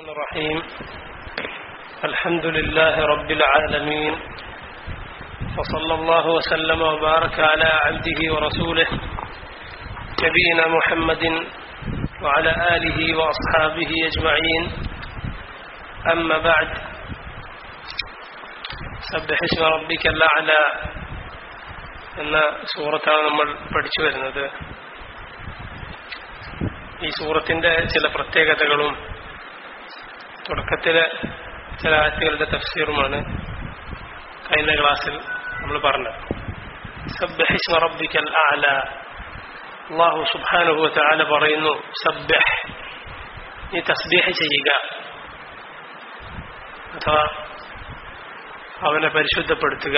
الرحيم الحمد لله رب العالمين وصلى الله وسلم وبارك على عبده ورسوله نبينا محمد وعلى آله وأصحابه أجمعين أما بعد سبح اسم ربك الأعلى എന്ന സൂറത്താണ് നമ്മൾ പഠിച്ചു വരുന്നത് ഈ സൂറത്തിന്റെ ചില പ്രത്യേകതകളും തുടക്കത്തിലെ ചില ആയത്തുകളുടെ തഫ്സീറുമാണ് കഴിഞ്ഞ ക്ലാസ്സിൽ നമ്മൾ പറഞ്ഞത് സബ്ബഹിസ്മ റബ്ബിക്കൽ അഅല അള്ളാഹു സുബ്ഹാനഹു വതആല പറയുന്നു സബ്ബഹ് നീ തസ്ബീഹ് ചെയ്യുക അഥവാ അവനെ പരിശുദ്ധപ്പെടുത്തുക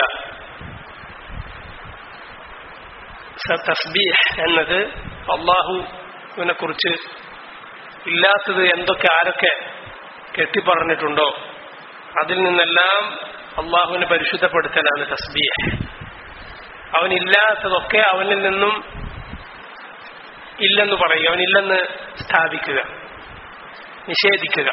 തസ്ബീഹ് എന്നത് അള്ളാഹുവിനെ കുറിച്ച് ഇല്ലാത്തത് എന്തൊക്കെ ആരൊക്കെ കെട്ടിപ്പറഞ്ഞിട്ടുണ്ടോ അതിൽ നിന്നെല്ലാം അള്ളാഹുവിനെ പരിശുദ്ധപ്പെടുത്തലാണ് തസ്ബീഹ് അവനില്ലാത്തതൊക്കെ അവനിൽ നിന്നും ഇല്ലെന്ന് പറയുക അവനില്ലെന്ന് സ്ഥാപിക്കുക നിഷേധിക്കുക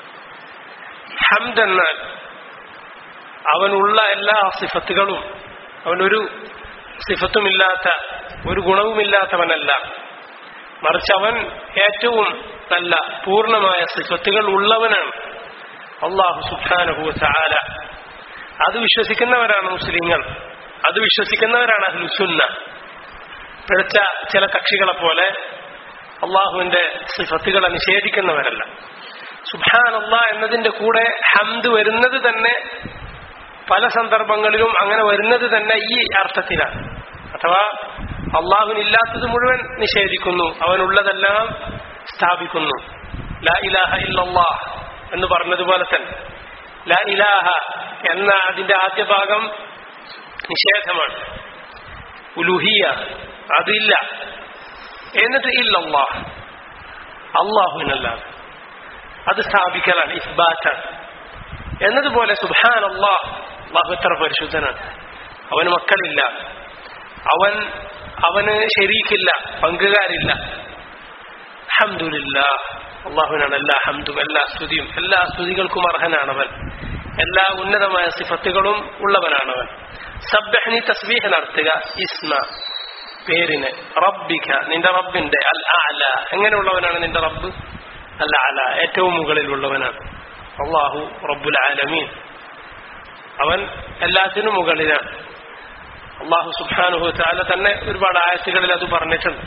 ഹംദ് എന്നാൽ അവനുള്ള എല്ലാ സിഫത്തുകളും അവനൊരു സിഫത്തുമില്ലാത്ത ഒരു ഗുണവുമില്ലാത്തവനല്ല മറിച്ച് അവൻ ഏറ്റവും നല്ല പൂർണ്ണമായ സിഫത്തുകൾ ഉള്ളവനാണ് അള്ളാഹു സുഖാനുഭവ ചാല അത് വിശ്വസിക്കുന്നവരാണ് മുസ്ലിങ്ങൾ അത് വിശ്വസിക്കുന്നവരാണ് അഹ്ലുസുന്ന പിഴച്ച ചില കക്ഷികളെ പോലെ അള്ളാഹുവിന്റെ സിഫത്തുകളെ നിഷേധിക്കുന്നവരല്ല സുബാൻ അള്ളാഹ് എന്നതിന്റെ കൂടെ ഹംദ് വരുന്നത് തന്നെ പല സന്ദർഭങ്ങളിലും അങ്ങനെ വരുന്നത് തന്നെ ഈ അർത്ഥത്തിലാണ് അഥവാ അള്ളാഹുവിനില്ലാത്തത് മുഴുവൻ നിഷേധിക്കുന്നു അവനുള്ളതെല്ലാം സ്ഥാപിക്കുന്നു ലാ ഇലാഹ ഇല്ലല്ലാഹ് എന്ന് പറഞ്ഞതുപോലെ തന്നെ ലാ ഇലാഹ എന്ന അതിന്റെ ആദ്യ ഭാഗം നിഷേധമാണ് ഉലുഹിയ അതില്ല എന്നിട്ട് ഇല്ലല്ലാഹ് അള്ളാഹുവിനല്ലാതെ അത് സ്ഥാപിക്കലാണ് ഇസ്ബാറ്റാണ് എന്നതുപോലെ സുബാൻ അള്ളാഹ് അള്ളാഹു എത്ര പരിശുദ്ധനാണ് അവന് മക്കളില്ല അവൻ അവന് ശരീക്കില്ല പങ്കുകാരില്ല ഹംദുലില്ല അള്ളാഹുവിനാണ് എല്ലാ ഹംദും എല്ലാ സ്തുതിയും എല്ലാ സ്തുതികൾക്കും അർഹനാണവൻ എല്ലാ ഉന്നതമായ സിഫത്തുകളും ഉള്ളവനാണവൻ സബ്ബഹ്നി തസ്ബീഹ് നടത്തുക ഇസ്മ പേരിന് റബ്ബിക നിന്റെ റബ്ബിന്റെ അൽ അല എങ്ങനെയുള്ളവനാണ് നിന്റെ റബ്ബ് അൽ അല ഏറ്റവും മുകളിലുള്ളവനാണ് അള്ളാഹു റബ്ബുൽ ആലമീൻ അവൻ എല്ലാത്തിനും മുകളിലാണ് അള്ളാഹു സുബ്ഹാനുഹു താല തന്നെ ഒരുപാട് ആയത്തുകളിൽ അത് പറഞ്ഞിട്ടുണ്ട്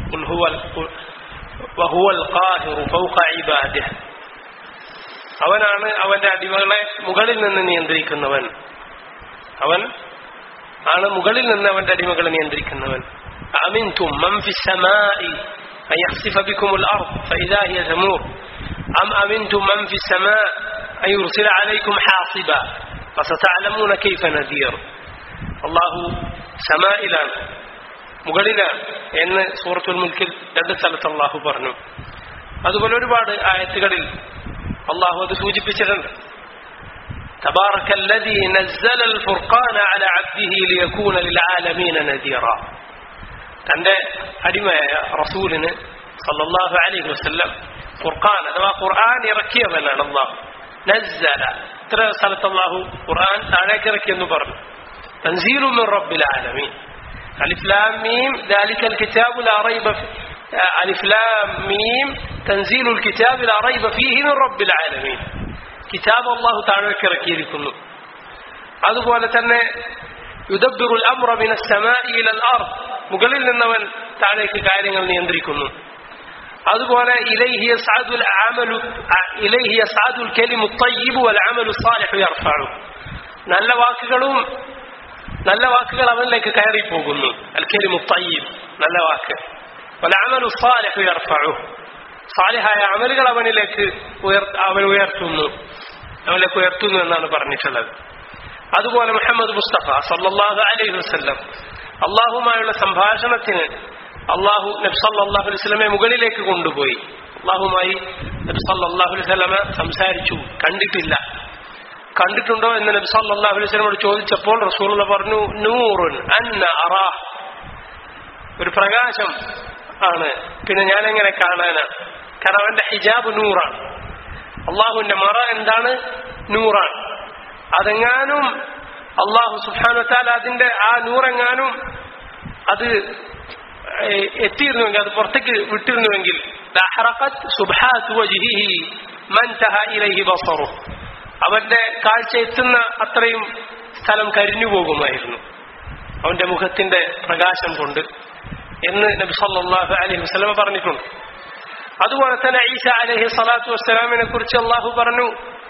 അവനാണ് അവന്റെ അടിമകളെ മുകളിൽ നിന്ന് നിയന്ത്രിക്കുന്നവൻ അവൻ ആണ് മുകളിൽ നിന്ന് അവന്റെ അടിമകളെ നിയന്ത്രിക്കുന്നവൻ أأمنتم من في السماء أن يخسف بكم الأرض فإذا هي تمور أم أمنتم من في السماء أن يرسل عليكم حاصبا فستعلمون كيف نذير الله സമായിലാണ് മുകളിലാണ് എന്ന് സൂറത്തുൽ മുൽക്കിൽ രണ്ട് സ്ഥലത്ത് അള്ളാഹു പറഞ്ഞു അതുപോലെ ഒരുപാട് ആയത്തുകളിൽ അള്ളാഹു അത് സൂചിപ്പിച്ചിട്ടുണ്ട് تبارك الذي نزل الفرقان على عبده ليكون للعالمين نذيرا തന്റെ അടിമയായ റസൂലിന് സല്ലല്ലാഹു അലൈഹി വസല്ലം ഖുർആൻ അഥവാ ഖുർആൻ ഇറക്കിയവനാണ് അള്ളാഹു നസ്സല ഇത്ര സ്ഥലത്ത് അള്ളാഹു ഖുർആൻ താഴേക്ക് ഇറക്കിയെന്ന് പറഞ്ഞു تنزيل من رب العالمين ألف لام ميم ذلك الكتاب لا ريب فيه ألف لام ميم تنزيل الكتاب لا ريب فيه من رب العالمين كتاب الله تعالى كركيركم അതുപോലെ തന്നെ യുദബ്ബിറുൽ അംറ മിന السماء إلى الأرض മുകളിൽ നിന്നവൻ താഴേക്ക് കാര്യങ്ങൾ നിയന്ത്രിക്കുന്നു അതുപോലെ ഇലൈഹി യസ്അദുൽ അമലു ഇലൈഹി യസ്അദുൽ കലിമു الطيب والعمل الصالح يرفعه നല്ല വാക്കുകളും നല്ല വാക്കുകൾ അവനിലേക്ക് കയറി പോകുന്നു അൽക്കരി മുത്തയ്യീബ് നല്ല വാക്ക് അമലു സാലിഹു യർഫഉ സാലിഹായ അമലുകൾ അവനിലേക്ക് ഉയർ അവൻ ഉയർത്തുന്നു അവനിലേക്ക് ഉയർത്തുന്നു എന്നാണ് പറഞ്ഞിട്ടുള്ളത് അതുപോലെ മുഹമ്മദ് മുസ്തഫ സല്ലല്ലാഹു അലൈഹി വസല്ലം അള്ളാഹുമായുള്ള സംഭാഷണത്തിന് അള്ളാഹു നബി സല്ലല്ലാഹു അലൈഹി വസല്ലമയെ മുകളിലേക്ക് കൊണ്ടുപോയി അള്ളാഹുമായി നബി സല്ലല്ലാഹു അലൈഹി വസല്ലമ സംസാരിച്ചു കണ്ടിട്ടില്ല കണ്ടിട്ടുണ്ടോ എന്ന് നബി സല്ലല്ലാഹു അലൈഹി വസല്ലമയോട് ചോദിച്ചപ്പോൾ റസൂലുള്ള പറഞ്ഞു നൂറുൻ അന്ന അറാ ഒരു പ്രകാശം ആണ് പിന്നെ ഞാൻ എങ്ങനെ കാണാനാണ് കാരണം അവന്റെ ഹിജാബ് നൂറാണ് അള്ളാഹുവിന്റെ മറ എന്താണ് നൂറാണ് അതെങ്ങാനും അള്ളാഹു സുഹാനത്താൽ അതിന്റെ ആ നൂറെങ്ങാനും അത് ഏഹ്, എത്തിയിരുന്നുവെങ്കിൽ അത് പുറത്തേക്ക് വിട്ടിരുന്നുവെങ്കിൽ ലഹറഖത് സുബ്ഹാത്ത് വജ്ഹിഹി മൻ തഹ ഇലൈഹി ബസറു അവന്റെ കാഴ്ച എത്തുന്ന അത്രയും സ്ഥലം കരിഞ്ഞു പോകുമായിരുന്നു അവന്റെ മുഖത്തിന്റെ പ്രകാശം കൊണ്ട് എന്ന് നബി സല്ലല്ലാഹു അലൈഹി വസല്ലമ പറഞ്ഞിട്ടുണ്ട് അതുപോലെ തന്നെ ഈസ അലൈഹി സ്വലാത്തു വസ്സലാമിനെ കുറിച്ച് അള്ളാഹു പറഞ്ഞു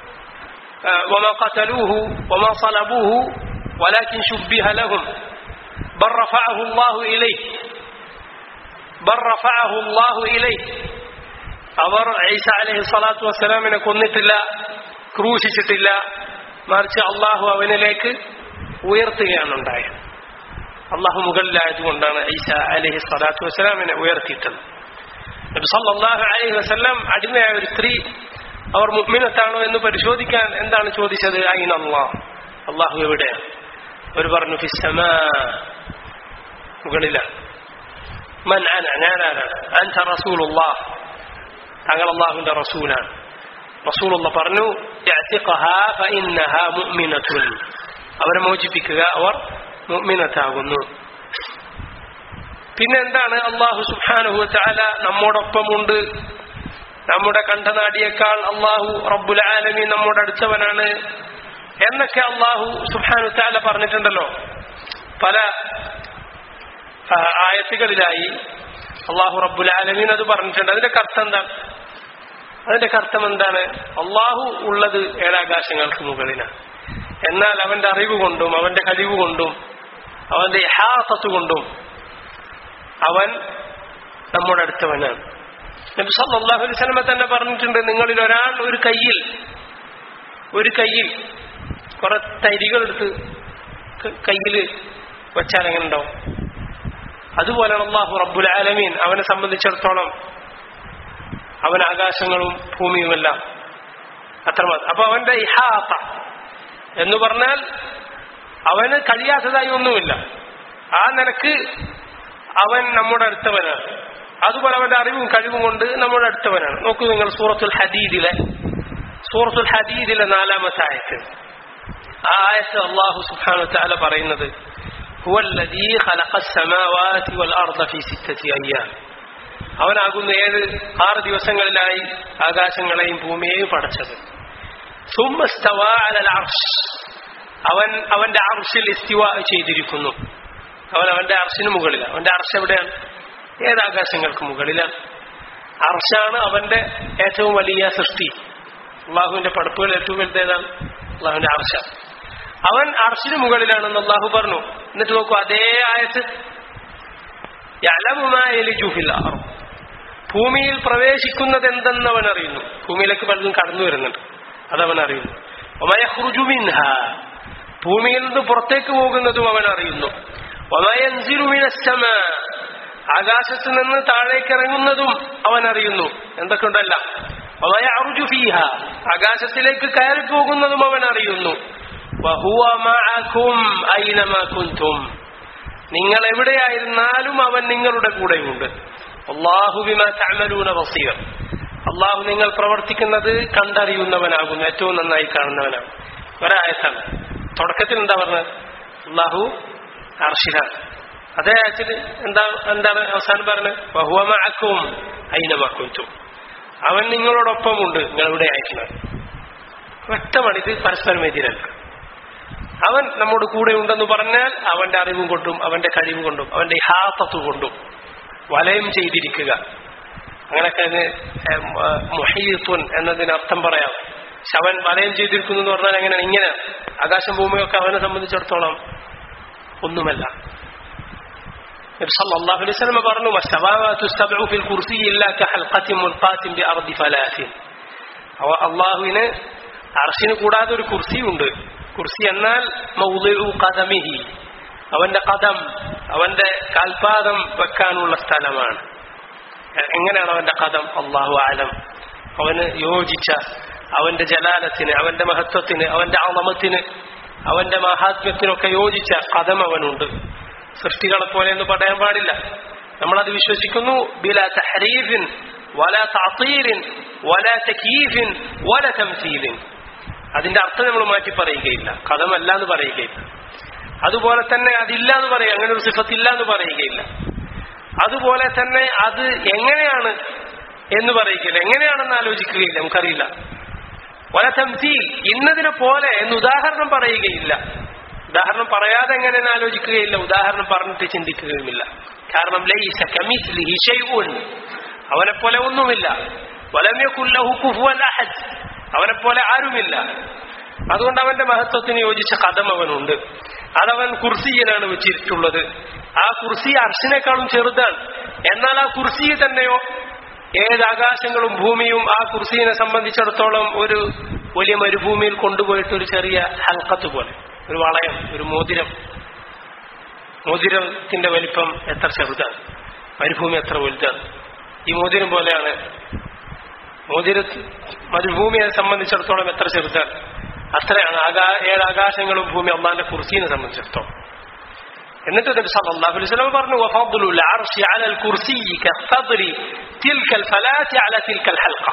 وما قتلوه وما صلبوه ولكن شبه لهم بل رفعه الله إليه بل رفعه الله إليه അവർ ഈസ അലൈഹി സ്വലാത്തു വസ്സലാമിനെ കൊന്നിട്ടില്ല ക്രൂശിച്ചിട്ടില്ല മറിച്ച് അള്ളാഹു അവനിലേക്ക് ഉയർത്തുകയാണ് ഉണ്ടായത് അള്ളാഹു മുകളിലായതുകൊണ്ടാണ് ഈസ അലൈഹി സ്വലാത്തു വസ്സലാമിനെ ഉയർത്തിയിട്ടത് നബി സല്ലല്ലാഹു അലൈഹി വസല്ലം അടിമയായ ഒരു സ്ത്രീ അവർ മുഗ്മിനത്താണോ എന്ന് പരിശോധിക്കാൻ എന്താണ് ചോദിച്ചത് അയിൻ അള്ളാഹ് അള്ളാഹു എവിടെയാണ് അവർ പറഞ്ഞു ഫിസ്സമാ മുകളിലാണ് മൻ അന ഞാനാരാണ് അൻത റസൂലുള്ളാഹ് താങ്കൾ അള്ളാഹുവിന്റെ റസൂലാണ് റസൂലുള്ള പറഞ്ഞു "ഇഅ്തിഖഹാ ഫഇന്നഹാ മുഅ്മിനത്തുൻ." അവരെ മോചിപ്പിക്കുക അവർ മുഅ്മിനത്താകുന്നു പിന്നെ എന്താണ് അള്ളാഹു സുബ്ഹാനഹു വതആല നമ്മോടൊപ്പമുണ്ട് നമ്മുടെ കണ്ഠനാടിയേക്കാൾ അള്ളാഹു റബ്ബുൽ ആലമീൻ നമ്മോട് അടുത്തവനാണ് എന്നൊക്കെ അള്ളാഹു സുബ്ഹാനഹു വതആല പറഞ്ഞിട്ടുണ്ടല്ലോ പല ആ, ആയത്തുകളിലായി അള്ളാഹു റബ്ബുൽ ആലമീൻ അത് പറഞ്ഞിട്ടുണ്ട് അതിന്റെ അർത്ഥം എന്താണ് അതിന്റെ അർത്ഥം എന്താണ് അള്ളാഹു ഉള്ളത് ഏഴാകാശങ്ങൾക്ക് മുകളിലാണ് എന്നാൽ അവന്റെ അറിവ് കൊണ്ടും അവന്റെ കഴിവ് കൊണ്ടും അവന്റെ യഹാസത്ത് കൊണ്ടും അവൻ നമ്മുടെ അടുത്തവനാണ് നബി സല്ലല്ലാഹു അലൈഹി വസല്ലമ തന്നെ പറഞ്ഞിട്ടുണ്ട് നിങ്ങളിൽ ഒരാൾ ഒരു കയ്യിൽ ഒരു കയ്യിൽ കുറെ തരികൾ എടുത്ത് ക- കയ്യിൽ വെച്ചാൽ എങ്ങനെ ഉണ്ടാവും അതുപോലെ അള്ളാഹു റബ്ബുൽ ആലമീൻ അവനെ സംബന്ധിച്ചിടത്തോളം അവൻ ആകാശങ്ങളും ഭൂമിയുമെല്ലാം അത്രമാത്രം അപ്പൊ അവന്റെ ഇഹാത്ത എന്ന് പറഞ്ഞാൽ അവന് കഴിയാത്തതായി ഒന്നുമില്ല ആ നിലക്ക് അവൻ നമ്മുടെ അടുത്തവനാണ് അതുപോലെ അവന്റെ അറിവും കഴിവും കൊണ്ട് നമ്മുടെ അടുത്തവനാണ് നോക്കൂ നിങ്ങൾ സൂറത്തുൽ ഹദീദിലെ സൂറത്തുൽ ഹദീദിലെ നാലാമത്തെ ആയത്ത് ആ ആയത്ത് അള്ളാഹു സുബ്ഹാനഹു വതആല പറയുന്നത് هو الذي خلق السماوات والأرض في ستة أيام അവനാകുന്നു ഏഴ് ആറ് ദിവസങ്ങളിലായി ആകാശങ്ങളെയും ഭൂമിയെയും പടച്ചത് ثم استوى على العرش അവൻ അവന്റെ അർഷിൽ ഇസ്തിവ ചെയ്തിരിക്കുന്നു അവൻ അവന്റെ അർഷിന് മുകളിലാണ് അവന്റെ അർഷ് എവിടെയാണ് ഏത് ആകാശങ്ങൾക്ക് മുകളിലാണ് അർഷാണ് അവന്റെ ഏറ്റവും വലിയ സൃഷ്ടി അള്ളാഹുവിന്റെ പടപ്പുകൾ ഏറ്റവും വലുതേതാണ് അള്ളാഹുവിന്റെ അർഷ അവൻ അർഷിന് മുകളിലാണെന്ന് അള്ളാഹു പറഞ്ഞു എന്നിട്ട് നോക്കൂ അതേ ആയത്ത് യലമുമാലിജുഫിൽ ഭൂമിയിൽ പ്രവേശിക്കുന്നത് എന്തെന്ന് അവൻ അറിയുന്നു ഭൂമിയിലേക്ക് പലതും കടന്നു വരുന്നുണ്ട് അതവൻ അറിയുന്നു ഒമയഹ്റുജു മിൻഹ ഭൂമിയിൽ നിന്ന് പുറത്തേക്ക് പോകുന്നതും അവൻ അറിയുന്നു ഒമയൻസിലു മിനസ്സമ ആകാശത്ത് നിന്ന് താഴേക്ക് ഇറങ്ങുന്നതും അവൻ അറിയുന്നു എന്തൊക്കെ ഉണ്ടല്ല ഒമയ അറുജു ഫീഹ ആകാശത്തിലേക്ക് കയറി പോകുന്നതും അവൻ അറിയുന്നു വഹുവ മഅകും ഐനമാ കുൻതും നിങ്ങൾ എവിടെയായിരുന്നാലും അവൻ നിങ്ങളുടെ കൂടെയുണ്ട് അള്ളാഹു ബിമ തഅമലൂന ബസീർ അള്ളാഹു നിങ്ങൾ പ്രവർത്തിക്കുന്നത് കണ്ടറിയുന്നവനാകുന്നു ഏറ്റവും നന്നായി കാണുന്നവനാണ് ഒരായത്താണ് തുടക്കത്തിൽ എന്താ പറഞ്ഞത് അള്ളാഹു അർഷിലാണ് അതേ ആയത്തിൽ എന്താ എന്താണ് അവസാനം പറഞ്ഞത് ബഹുവമാക്കും അയിനമാക്കും അവൻ നിങ്ങളോടൊപ്പമുണ്ട് നിങ്ങൾ എവിടെ അയക്കുന്നത് വ്യക്തമാണ് ഇത് പരസ്പരം എതിരല്ല അവൻ നമ്മുടെ കൂടെ ഉണ്ടെന്ന് പറഞ്ഞാൽ അവന്റെ അറിവ് കൊണ്ടും അവന്റെ കഴിവ് കൊണ്ടും അവന്റെ ഹാത്തത്ത് കൊണ്ടും വലയം ചെയ്തിരിക്കുക അങ്ങനെയൊക്കെ അതിന് മുഹീത്തുൻ എന്നതിന് അർത്ഥം പറയാം പക്ഷെ അവൻ വലയം ചെയ്തിരിക്കുന്നു എന്ന് പറഞ്ഞാൽ എങ്ങനെയാണ് ഇങ്ങനെ ആകാശം ഭൂമിയൊക്കെ അവനെ സംബന്ധിച്ചിടത്തോളം ഒന്നുമല്ല നബി സല്ലല്ലാഹു അലൈഹി വസല്ലം പറഞ്ഞു വസ്സമാവാതു സബ്ഉ ഫിൽ കുർസി ഇല്ലാ കഹൽഖത്തിൻ മുൽഖാത്തിൻ ബിഅർദി ഫലാത്തിൻ അവ അള്ളാഹുവിന് അർശിന് കൂടാതെ ഒരു കുർസിയുണ്ട് കുർസി എന്നാൽ മൗദിഉ ഖദമിഹി അവന്റെ കഥം അവന്റെ കാൽപാദം വെക്കാനുള്ള സ്ഥലമാണ് എങ്ങനെയാണ് അവന്റെ കഥം അള്ളാഹു ആലം അവന് യോജിച്ച അവന്റെ ജലാലത്തിന് അവന്റെ മഹത്വത്തിന് അവന്റെ അളമത്തിന് അവന്റെ മഹാത്മ്യത്തിനൊക്കെ യോജിച്ച കഥം അവനുണ്ട് സൃഷ്ടികളെ പോലെ എന്ന് പറയാൻ പാടില്ല നമ്മളത് വിശ്വസിക്കുന്നു ബില തഹരീഫിൻ വല തഅതീരിൻ വല തക്കീഫിൻ വല തംസീലിൻ അതിന്റെ അർത്ഥം നമ്മൾ മാറ്റി പറയുകയില്ല കഥമല്ല എന്ന് പറയുകയില്ല അതുപോലെ തന്നെ അതില്ല എന്ന് പറയും അങ്ങനെ ഒരു സിഫത്തില്ല എന്ന് പറയുകയില്ല അതുപോലെ തന്നെ അത് എങ്ങനെയാണ് എന്ന് പറയുകയില്ല എങ്ങനെയാണെന്ന് ആലോചിക്കുകയില്ല നമുക്കറിയില്ല വല തംസീൽ ഇന്നതിനെ പോലെ എന്ന് ഉദാഹരണം പറയുകയില്ല ഉദാഹരണം പറയാതെ എങ്ങനെയെന്ന് ആലോചിക്കുകയില്ല ഉദാഹരണം പറഞ്ഞിട്ട് ചിന്തിക്കുകയുമില്ല കാരണം ലൈസ കമിസ്ലിഹി ശൈഉൻ അവനെ പോലെ ഒന്നുമില്ല വലം യകുൽ ലഹു കുഫുവൻ അഹദ് അവനെ പോലെ ആരുമില്ല അതുകൊണ്ട് അവന്റെ മഹത്വത്തിന് യോജിച്ച കഥം അവനുണ്ട് അതവൻ കുർസിയിലാണ് വെച്ചിട്ടുള്ളത് ആ കുർസി അർഷിനേക്കാളും ചെറുതാണ് എന്നാൽ ആ കുർസി തന്നെയോ ഏത് ആകാശങ്ങളും ഭൂമിയും ആ കുർസീനെ സംബന്ധിച്ചിടത്തോളം ഒരു വലിയ മരുഭൂമിയിൽ കൊണ്ടുപോയിട്ട് ഒരു ചെറിയ ഹൽക്കത്ത് പോലെ ഒരു വളയം ഒരു മോതിരം മോതിരത്തിന്റെ വലിപ്പം എത്ര ചെറുതാണ് മരുഭൂമി എത്ര വലുതാണ് ഈ മോതിരം പോലെയാണ് മോതിര മരുഭൂമിയെ സംബന്ധിച്ചിടത്തോളം എത്ര ചെറുതാണ് അത്രയാണ് ആകാ ഏഴ് ആകാശങ്ങളും ഭൂമി അള്ളാന്റെ കുർസീനെ സംബന്ധിച്ചിടത്തോളം എന്നിട്ട് നബി സല്ലല്ലാഹു അലൈഹി വസല്ലം പറഞ്ഞു വഫദ്ലുൽ അർശി അലൽ കുർസി കഫദ്രി തിൽക്കൽ ഫലാത്തി അല തിൽക്കൽ ഹൽഖ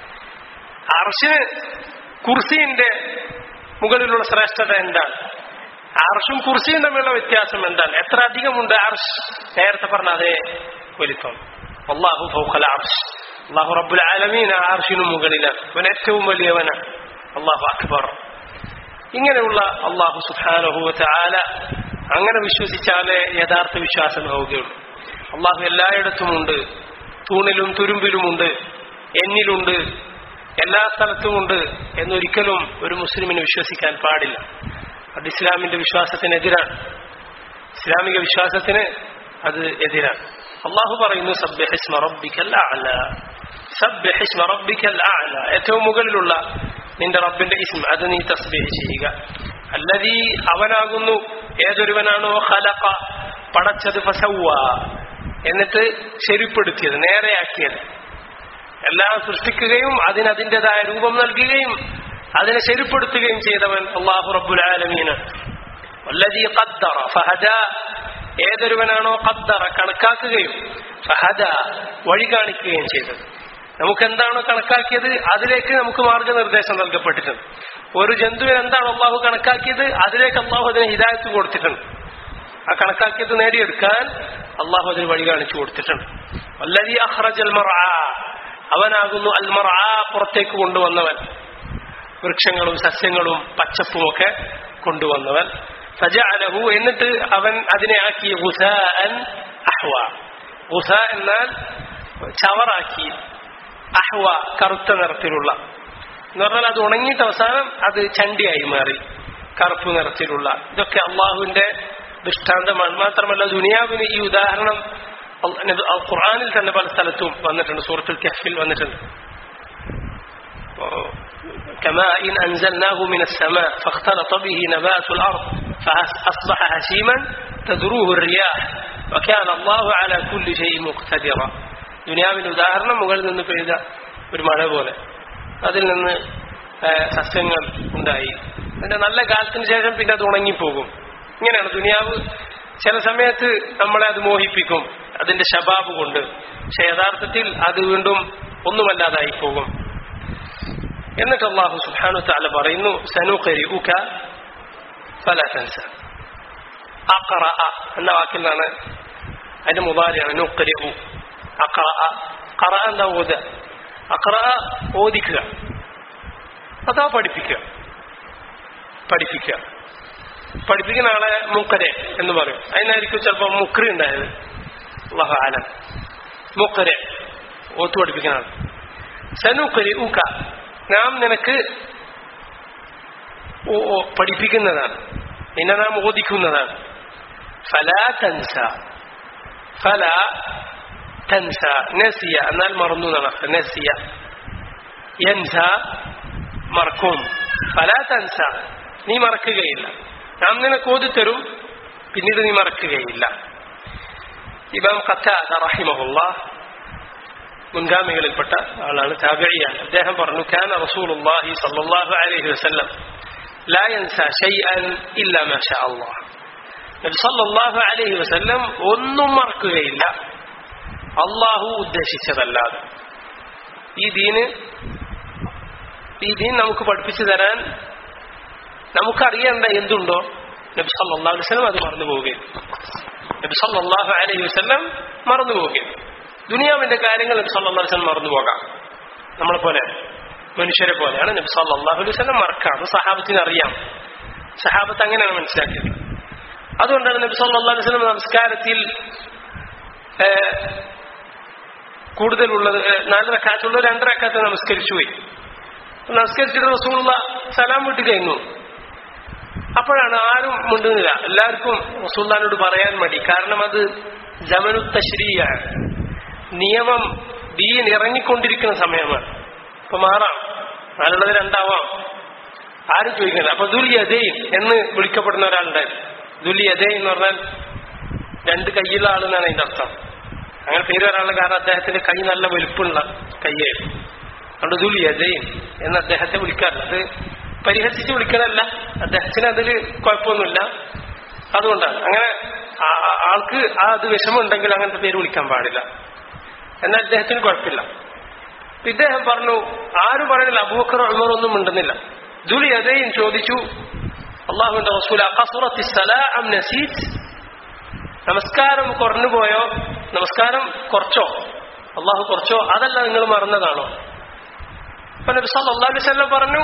അർശിന് കുർസിന്റെ മുകളിലുള്ള ശ്രേഷ്ഠത എന്താണ് അർഷും കുർസിയും തമ്മിലുള്ള വ്യത്യാസം എന്താണ് എത്ര അധികമുണ്ട് അർഷ് നേരത്തെ പറഞ്ഞ അതേ വലിപ്പം അള്ളാഹു ഫൗഖൽ അർഷ് അള്ളാഹു റബ്ബുൽ ആലമീൻ ആ അർഷിനും മുകളിലാണ് അവൻ ഏറ്റവും വലിയവനാണ് അള്ളാഹു അക്ബർ ഇങ്ങനെയുള്ള അള്ളാഹു സുഹാനഹുവ ആല അങ്ങനെ വിശ്വസിച്ചാലേ യഥാർത്ഥ വിശ്വാസമാവുകയുള്ളൂ അള്ളാഹു എല്ലായിടത്തുമുണ്ട് തൂണിലും തുരുമ്പിലുമുണ്ട് എന്നിലുണ്ട് എല്ലാ സ്ഥലത്തുമുണ്ട് എന്നൊരിക്കലും ഒരു മുസ്ലിമിന് വിശ്വസിക്കാൻ പാടില്ല അത് ഇസ്ലാമിന്റെ വിശ്വാസത്തിനെതിരാണ് ഇസ്ലാമിക വിശ്വാസത്തിന് അത് എതിരാണ് അള്ളാഹു പറയുന്നു സബ്യഹിസ്മ റബ്ബിക്കൽ അഅല സബ്യഹിസ്മ റബ്ബിക്കൽ അഅല ഏറ്റവും മുകളിലുള്ള നിന്റെ റബ്ബിന്റെ ഇസ്മ അത് നീ തസ്ബീഹ് ചെയ്യുക അല്ലതീ അവനാകുന്നു ഏതൊരുവനാണോ ഖലഖ പടച്ചത് ഫസവ്വ എന്നിട്ട് ശരിപ്പെടുത്തിയത് നേരെയാക്കിയത് എല്ലാം സൃഷ്ടിക്കുകയും അതിന് അതിൻ്റെതായ രൂപം നൽകുകയും അതിനെ ശരിപ്പെടുത്തുകയും ചെയ്തവൻ അള്ളാഹു റബ്ബുൽ ആലമീന് വല്ലതീ ഖദ്ദറ ഫഹദ ഏതൊരുവനാണോ ഖദ്ദറ കണക്കാക്കുകയും ഫഹദ വഴി കാണിക്കുകയും ചെയ്തത് നമുക്ക് എന്താണോ കണക്കാക്കിയത് അതിലേക്ക് നമുക്ക് മാർഗനിർദ്ദേശം നൽകപ്പെട്ടിട്ടുണ്ട് ഒരു ജന്തുവിന് എന്താണ് അള്ളാഹു കണക്കാക്കിയത് അതിലേക്ക് അള്ളാഹു അതിന് ഹിദായത്ത് കൊടുത്തിട്ടുണ്ട് ആ കണക്കാക്കിയത് നേടിയെടുക്കാൻ അള്ളാഹു അതിന് വഴി കാണിച്ചു കൊടുത്തിട്ടുണ്ട് വല്ലതി അഹ്റജൽ മർആ അവനാകുന്നു അൽ മർആ പുറത്തേക്ക് കൊണ്ടുവന്നവൻ വൃക്ഷങ്ങളും സസ്യങ്ങളും പച്ചപ്പും ഒക്കെ കൊണ്ടുവന്നവൻ ഫജഅലഹു എന്നിട്ട് അവൻ അതിനെ ആക്കി ഗുസാഅൻ അഹ്വ ഗുസ എന്നാൽ ചവറാക്കി അഹ്വ കറുത്ത നിറത്തിലുള്ള എന്ന് പറഞ്ഞാൽ അത് ഉണങ്ങിയിട്ട് അവസാനം അത് ചണ്ടിയായി മാറി കറുപ്പ് നിറത്തിലുള്ള ഇതൊക്കെ അള്ളാഹുവിന്റെ ദൃഷ്ടാന്തമാണ് മാത്രമല്ല ദുനിയാവിന് ഈ ഉദാഹരണം ഖുർആാനിൽ തന്നെ പല സ്ഥലത്തും വന്നിട്ടുണ്ട് സൂറത്തുൽ കഹ്ഫിൽ വന്നിട്ടുണ്ട് كماء أنزلناه من السماء فاختلط به نبات الأرض فأصبح هشيما تذروه الرياح وكان الله على كل شيء مقتدرا ദുനിയാവിന്റെ ഉദാഹരണം മുകളിൽ നിന്ന് പെയ്ത ഒരു മഴ പോലെ അതിൽ നിന്ന് സസ്യങ്ങൾ ഉണ്ടായി അതിന്റെ നല്ല കാലത്തിന് ശേഷം പിന്നെ അത് ഉണങ്ങിപ്പോകും ഇങ്ങനെയാണ് ദുനിയാവ് ചില സമയത്ത് നമ്മളെ അത് മോഹിപ്പിക്കും അതിന്റെ ശബാബ് കൊണ്ട് പക്ഷെ യഥാർത്ഥത്തിൽ അത് വീണ്ടും ഒന്നുമല്ലാതായി പോകും എന്നിട്ട് അള്ളാഹു സുഹാനു താല പറയുന്നു സനുഖരി ഉക ഫലസൻസ അഖറ എന്ന വാക്കിൽ നിന്നാണ് അതിന്റെ മുബാരിയാണ് നുക്കരി ഉ അഖറ ഖറ എന്താ ഓത അഖറ ഓദിക്കുക അതാ പഠിപ്പിക്കുക പഠിപ്പിക്കുക പഠിപ്പിക്കുന്ന ആളെ മുക്കരെ എന്ന് പറയും അതിനായിരിക്കും ചിലപ്പോൾ മുക്രി ഉണ്ടായത് അള്ളാഹു ആലം മുക്കരെ ഓത്തു പഠിപ്പിക്കുന്ന ആൾ സനുക്കരി ഉക നാം നിനക്ക് പഠിപ്പിക്കുന്നതാണ് നിന്നെ നാം ഓദിക്കുന്നതാണ് ഫല തൻസ ഫല തൻസ നസിയ എന്നാൽ മറന്നു എന്നാണ് നസിയ യൻസ മറക്കും ഫല തൻസ നീ മറക്കുകയില്ല നാം നിനക്ക് ഓതിത്തരും പിന്നീട് നീ മറക്കുകയില്ല ഇമാം ഖത്താദ റഹിമഹുള്ള മുൻഗാമികളിൽപ്പെട്ട ആളാണ് താബിഴിയാണ് അദ്ദേഹം പറഞ്ഞു കാന റസൂലുള്ളാഹി സല്ലല്ലാഹു അലൈഹി വസല്ലം ലാ യൻസ ഷൈഅൻ ഇല്ലാ മാ ഷാ അല്ലാഹ് നബി സല്ലല്ലാഹു അലൈഹി വസല്ലം ഒന്നും മറക്കുകയില്ല അള്ളാഹു ഉദ്ദേശിച്ചതല്ലാതെ ഈ ദീന് ഈ ദീൻ നമുക്ക് പഠിപ്പിച്ചു തരാൻ നമുക്കറിയേണ്ട എന്തുണ്ടോ നബി സല്ലല്ലാഹു അലൈഹി വസല്ലം അത് മറന്നു പോവുകയും നബി സല്ലല്ലാഹു അലൈഹി വസല്ലം മറന്നു പോവുകയും ദുനിയാവിന്റെ കാര്യങ്ങൾ നബി സല്ലല്ലാഹു അലൈഹി വസല്ലം മറന്നു പോകാം നമ്മളെ പോലെ മനുഷ്യരെ പോലെയാണ് നബി സല്ലല്ലാഹു അലൈഹി വസല്ലം മറക്കാം അത് സഹാബത്തിന് അറിയാം സഹാബത്ത് അങ്ങനെയാണ് മനസ്സിലാക്കിയത് അതുകൊണ്ടാണ് നബി സല്ലല്ലാഹു അലൈഹി വസല്ലം നമസ്കാരത്തിൽ ഏഹ്, കൂടുതലുള്ളത് ഏഹ്, നാല് റക്കാത്തുള്ള രണ്ട് റക്കാത്ത് നമസ്കരിച്ചു പോയി നമസ്കരിച്ചിട്ട് റസൂള്ള സലാം വിട്ട് കഴിഞ്ഞു അപ്പോഴാണ് ആരും മുണ്ടുന്നില്ല എല്ലാവർക്കും റസൂള്ളാനോട് പറയാൻ മടി കാരണം അത് ജമനു തശ്രീയാണ് നിയമം ദീൻ ഇറങ്ങിക്കൊണ്ടിരിക്കുന്ന സമയമാണ് ഇപ്പൊ മാറാം നാലുള്ളത് രണ്ടാവാം ആരും ചോദിക്കുന്നില്ല അപ്പൊ ദുല്യതയും എന്ന് വിളിക്കപ്പെടുന്ന ഒരാളുണ്ടായിരുന്നു ദുല്യതേ എന്ന് പറഞ്ഞാൽ രണ്ട് കൈയുള്ള ആളെന്നാണ് അതിന്റെ അർത്ഥം അങ്ങനെ പേര് വരാനുള്ള കാരണം അദ്ദേഹത്തിന്റെ കൈ നല്ല വലുപ്പമുള്ള കൈയായിരുന്നു അതുകൊണ്ട് ദുല്യതയും എന്ന് അദ്ദേഹത്തെ വിളിക്കാറില്ല അത് പരിഹസിച്ച് വിളിക്കണമല്ല അദ്ദേഹത്തിന് അതിൽ കുഴപ്പമൊന്നുമില്ല അതുകൊണ്ടാണ് അങ്ങനെ ആ- ആ- ആൾക്ക് ആ അത് വിഷമമുണ്ടെങ്കിൽ അങ്ങനത്തെ പേര് വിളിക്കാൻ പാടില്ല എന്നാൽ അദ്ദേഹത്തിന് കുഴപ്പമില്ല അപ്പൊ ഇദ്ദേഹം പറഞ്ഞു ആരും പറയണില്ല അബൂക്കർ ഉമർ ഒന്നും മിണ്ടുന്നില്ല ദുലി അതേയും ചോദിച്ചു അള്ളാഹുവിന്റെ റസൂൽ അഖസുറത്തി സലാ അം നസീത് നമസ്കാരം കുറഞ്ഞു പോയോ നമസ്കാരം കുറച്ചോ അള്ളാഹു കുറച്ചോ അതല്ല നിങ്ങൾ മറന്നതാണോ അപ്പൊ നബി സല്ലല്ലാഹു അലൈഹി വസല്ലം പറഞ്ഞു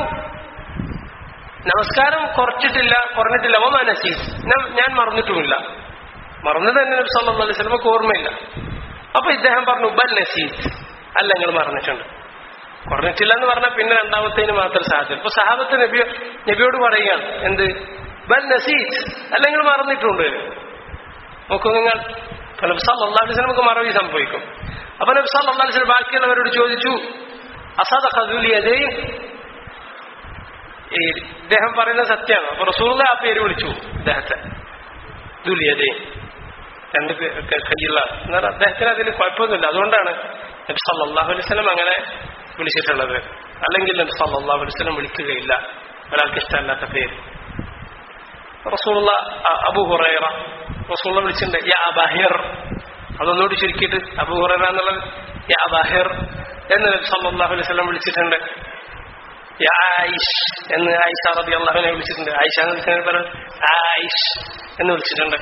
നമസ്കാരം കുറച്ചിട്ടില്ല കുറഞ്ഞിട്ടില്ല ഓ നസീസ് ഞാൻ മറന്നിട്ടുമില്ല മറന്നത് തന്നെ നബി സല്ലല്ലാഹു അലൈഹി വസല്ലമക്ക് ഓർമ്മയില്ല അപ്പൊ ഇദ്ദേഹം പറഞ്ഞു ബൽ നസീസ് അല്ല നിങ്ങൾ മറന്നിട്ടുണ്ട് കുറഞ്ഞിട്ടില്ല എന്ന് പറഞ്ഞാൽ പിന്നെ രണ്ടാമത്തേന് മാത്രം സാധ്യത ഇപ്പൊ സഹാബത്ത് നബി നബിയോട് പറയുകയാണ് എന്ത് ബൽ നസീസ് അല്ല നിങ്ങൾ മറന്നിട്ടുണ്ട് നോക്കൂ നിങ്ങൾ ഇപ്പൊ നബി സല്ലല്ലാഹു അലൈഹി വസല്ലമക്ക് മറവി സംഭവിക്കും അപ്പൊ നബി സല്ലല്ലാഹു അലൈഹി വസല്ലം ബാക്കിയുള്ളവരോട് ചോദിച്ചു അസദഖ ദുലിയദൈൻ ഈ ഇദ്ദേഹം പറയുന്നത് സത്യമാണ് അപ്പൊ റസൂള്ള ആ പേര് വിളിച്ചു ഇദ്ദേഹത്തെ ദുലിയതേ രണ്ട് പേ- ക- കയ്യുള്ള എന്നാൽ അദ്ദേഹത്തിന് അതിൽ കുഴപ്പമൊന്നുമില്ല അതുകൊണ്ടാണ് നബി സല്ലല്ലാഹു അലൈഹി വസല്ലം അങ്ങനെ വിളിച്ചിട്ടുള്ളത് അല്ലെങ്കിൽ നബി സല്ലല്ലാഹു അലൈഹി വസല്ലം വിളിക്കുകയില്ല ഒരാൾക്ക് ഇഷ്ടമല്ലാത്ത പേര് റസൂള്ള അ- അബൂ ഹുറൈറ റസൂള്ള വിളിച്ചിട്ടുണ്ട് യാ അബാഹിർ അതൊന്നുകൂടി ചുരുക്കിയിട്ട് അബൂ ഹുറൈറ എന്നുള്ളത് യാ അബാഹിർ എന്ന് നബി സല്ലല്ലാഹു അലൈഹി വസല്ലം വിളിച്ചിട്ടുണ്ട് യാ ആയിഷ് എന്ന് ആയിഷ റബി അള്ളാഹുവിനെ വിളിച്ചിട്ടുണ്ട് ആയിഷ എന്ന് വിളിക്കുന്നത് പറ ആയിഷ് എന്ന് വിളിച്ചിട്ടുണ്ട്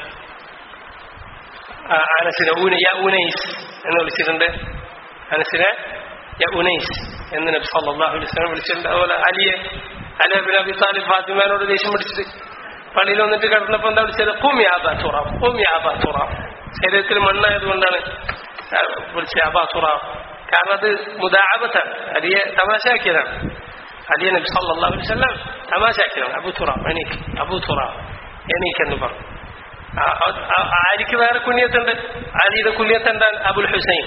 ആ, അനസിനെ ഊന യാ ഉനൈസ് എന്ന് വിളിച്ചിട്ടുണ്ട് അനസിനെ യാ ഉനൈസ് എന്ന് നബി സല്ലല്ലാഹു അലൈഹി വസല്ലം വിളിച്ചിട്ടുണ്ട് അതുപോലെ അലിയെ അലി ബിൻ അബി താലിബ് ഫാത്തിമാനോട് ദേഷ്യം പിടിച്ചിട്ട് പള്ളിയിൽ വന്നിട്ട് കിടന്നപ്പോ എന്താ വിളിച്ചത് കും യാബാ തുറാം കും യാബാ തുറാം ശരീരത്തിൽ മണ്ണായതുകൊണ്ടാണ് ആ, വിളിച്ചത് അബാ തുറാം കാരണം അത് മുദാബത്താണ് അലിയെ തമാശയാക്കിയതാണ് അലിയെ നബി സല്ലല്ലാഹു അലൈഹി വസല്ലം തമാശയാക്കിയതാണ് അബു തുറാം എണീക്ക് അബു തുറാം എണീക്ക് എന്ന് പറഞ്ഞു ആ- ആ- ആ- ആലിക്ക് വേറെ കുഞ്ഞത്തുണ്ട് അലിയുടെ കുഞ്ഞത്ത് എന്താണ് അബുൽ ഹുസൈൻ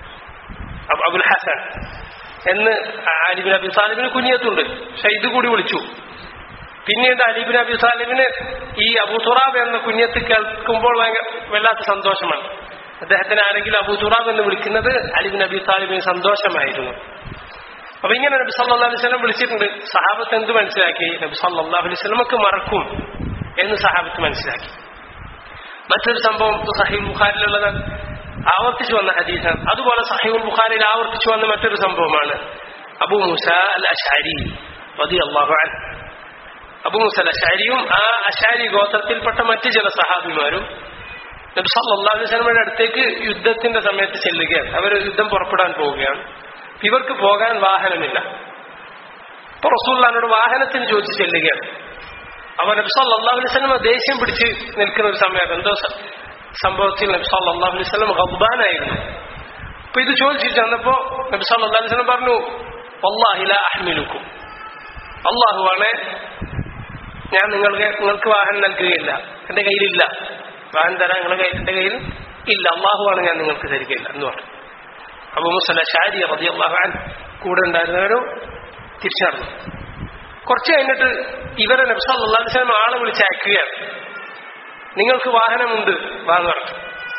അബ് അബുൽ ഹസൻ എന്ന് അലിബിൻ അബി സാലിബിന് കുഞ്ഞത്തുണ്ട് പക്ഷെ ഇത് കൂടി വിളിച്ചു പിന്നീട് അലിബിൻ അബി സാലിബിന് ഈ അബു തുറാബ് എന്ന കുഞ്ഞത്ത് കേൾക്കുമ്പോൾ ഭയങ്കര വല്ലാത്ത സന്തോഷമാണ് അദ്ദേഹത്തിന് ആരെങ്കിലും അബു തുറാബ് എന്ന് വിളിക്കുന്നത് അലിബിൻ അബി സാലിബിന് സന്തോഷമായിരുന്നു അപ്പൊ ഇങ്ങനെ നബി സല്ലല്ലാഹു അലൈഹി വസല്ലം വിളിച്ചിട്ടുണ്ട് സഹാബത്ത് എന്ത് മനസ്സിലാക്കി നബി സല്ലല്ലാഹു അലൈഹി വസല്ലമക്ക് മറക്കും എന്ന് സഹാബത്ത് മനസ്സിലാക്കി മറ്റൊരു സംഭവം സഹീൽ ബുഖാരിലുള്ളത് ആവർത്തിച്ചു വന്ന ഹദീസാണ് അതുപോലെ സഹീൽ ബുഖാരിയിൽ ആവർത്തിച്ചു വന്ന മറ്റൊരു സംഭവമാണ് അബു മൂസ അൽ അഷാരി റളിയല്ലാഹു അൻഹു അബു മൂസ അൽ അഷാരിയും ആ അഷാരി ഗോത്രത്തിൽപ്പെട്ട മറ്റു ചില സഹാബിമാരും നബി സല്ലല്ലാഹു അലൈഹി വസല്ലമയുടെ അടുത്തേക്ക് യുദ്ധത്തിന്റെ സമയത്ത് ചെല്ലുകയാണ് അവർ യുദ്ധം പുറപ്പെടാൻ പോവുകയാണ് ഇവർക്ക് പോകാൻ വാഹനമില്ല അപ്പൊ റസൂള്ളാനോട് വാഹനത്തിന് ചോദിച്ച് ചെല്ലുകയാണ് അവൻ നബി സല്ലല്ലാഹു അലൈഹി വസല്ലം ദേഷ്യം പിടിച്ച് നിൽക്കുന്ന ഒരു സമയം എന്തോ സ- സംഭവത്തിൽ നബി സല്ലല്ലാഹു അലൈഹി വസല്ലം ഗദ്ബാനായിരുന്നു അപ്പൊ ഇത് ചോദിച്ചു ചെന്നപ്പോ നബി സല്ലല്ലാഹു അലൈഹി വസല്ലം പറഞ്ഞു വല്ലാഹി ലാ അഹ്മിലുക്കും അള്ളാഹുവാണ് ഞാൻ നിങ്ങൾക്ക് നിങ്ങൾക്ക് വാഹനം നൽകുകയില്ല എന്റെ കയ്യിലില്ല വാഹനം തരാൻ നിങ്ങളുടെ കയ്യിൽ എന്റെ കയ്യിൽ ഇല്ല അള്ളാഹുവാണ് ഞാൻ നിങ്ങൾക്ക് തരികയില്ല എന്ന് പറഞ്ഞു അബു മുസല ഷാരി റളിയല്ലാഹു അൻഹു കൂടെ ഉണ്ടായിരുന്നവരും തിരിച്ചു നടന്നു കുറച്ച് കഴിഞ്ഞിട്ട് ഇവരെ നബി സല്ലല്ലാഹു അലൈഹി വസല്ലം ആളെ വിളിച്ച് അയക്കുകയാണ് നിങ്ങൾക്ക് വാഹനമുണ്ട് വാന്ന് പറഞ്ഞു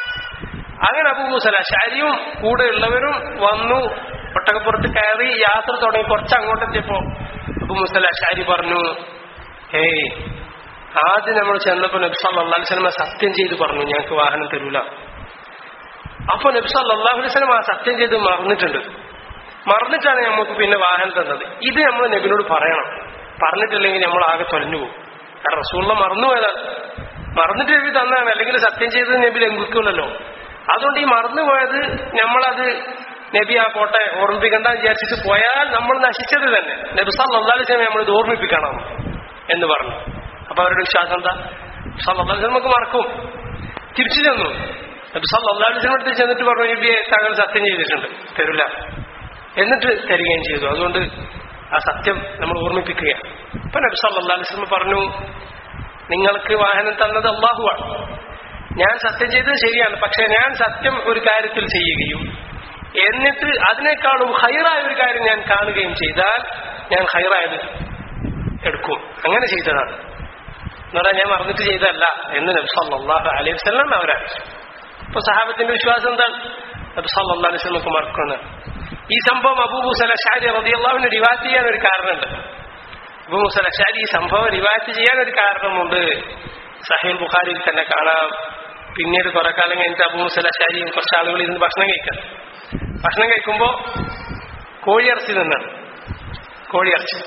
അങ്ങനെ അബൂ മുസല ഷാരിയും കൂടെ ഉള്ളവരും വന്നു ഒട്ടകപ്പുറത്ത് കയറി യാത്ര തുടങ്ങി കുറച്ച് അങ്ങോട്ടെത്തിയപ്പോ അബൂ മുസല ഷാരി പറഞ്ഞു ഏയ് ആദ്യം നമ്മൾ ചെന്നപ്പോ നബി സല്ലല്ലാഹു അലൈഹി വസല്ലം സത്യം ചെയ്ത് പറഞ്ഞു ഞങ്ങൾക്ക് വാഹനം തരൂല അപ്പൊ നബി സല്ലല്ലാഹു അലൈഹി വസല്ലം ആ സത്യം ചെയ്ത് മറന്നിട്ടുണ്ട് മറന്നിട്ടാണ് നമുക്ക് പിന്നെ വാഹനം തന്നത് ഇത് നമ്മൾ നബിനോട് പറയണം പറഞ്ഞിട്ടില്ലെങ്കിൽ നമ്മൾ ആകെ തൊലഞ്ഞു പോകും കാരണം റസൂള്ള മറന്നുപോയതാണ് മറന്നിട്ട് നബി തന്നതാണ് അല്ലെങ്കിൽ സത്യം ചെയ്തത് നബി ലംഘിക്കുമല്ലോ അതുകൊണ്ട് ഈ മറന്നുപോയത് നമ്മളത് നബി ആ പോട്ടെ ഓർമ്മിപ്പിക്കണ്ട വിചാരിച്ചിട്ട് പോയാൽ നമ്മൾ നശിച്ചത് തന്നെ നബി സല്ലാ സമയം നമ്മൾ ഇത് ഓർമ്മിപ്പിക്കണം എന്ന് പറഞ്ഞു അപ്പൊ അവരുടെ വിശ്വാസം എന്താ സല്ലാ നമുക്ക് മറക്കും തിരിച്ചു ചെന്നു നബി സല്ലാ അടുത്ത് ചെന്നിട്ട് പറഞ്ഞു നബിയെ താങ്കൾ സത്യം ചെയ്തിട്ടുണ്ട് തരില്ല എന്നിട്ട് തരികയും ചെയ്തു അതുകൊണ്ട് ആ സത്യം നമ്മൾ ഓർമ്മിപ്പിക്കുക ഇപ്പൊ നബി സല്ലാ അലിസ്ലം പറഞ്ഞു നിങ്ങൾക്ക് വാഹനം തന്നത് അള്ളാഹുവാണ് ഞാൻ സത്യം ചെയ്തത് ശരിയാണ് പക്ഷെ ഞാൻ സത്യം ഒരു കാര്യത്തിൽ ചെയ്യുകയും എന്നിട്ട് അതിനേക്കാളും ഹൈറായ ഒരു കാര്യം ഞാൻ കാണുകയും ചെയ്താൽ ഞാൻ ഹൈറായത് എടുക്കും അങ്ങനെ ചെയ്തതാണ് എന്നാൽ ഞാൻ മറന്നിട്ട് ചെയ്തതല്ല എന്ന് നബി സല്ലാഹു അലൈഹി വസ്ലം അവരറിയിച്ചു അപ്പൊ സഹാബത്തിന്റെ വിശ്വാസം എന്താണ് നബി സല്ലാ അലൈഹി വസ്ലമക്ക് മറക്കുന്നത് ഈ സംഭവം അബൂബൂസൽ അഷാരി റബിയല്ലാവിന് റിവാറ്റ് ചെയ്യാൻ ഒരു കാരണമുണ്ട് അബൂബൂസൽ അഷാരി ഈ സംഭവം റിവാറ്റ് ചെയ്യാൻ ഒരു കാരണമുണ്ട് സഹീൽ ബുഖാരിയിൽ തന്നെ കാണാം പിന്നീട് കുറെ കാലം കഴിഞ്ഞിട്ട് അബൂമുസൽ അഷാരിയും കുറച്ച് ആളുകൾ ഇരുന്ന് ഭക്ഷണം കഴിക്കാം ഭക്ഷണം കഴിക്കുമ്പോ കോഴിയിറച്ചി തിന്നാണ് കോഴിയിറച്ചി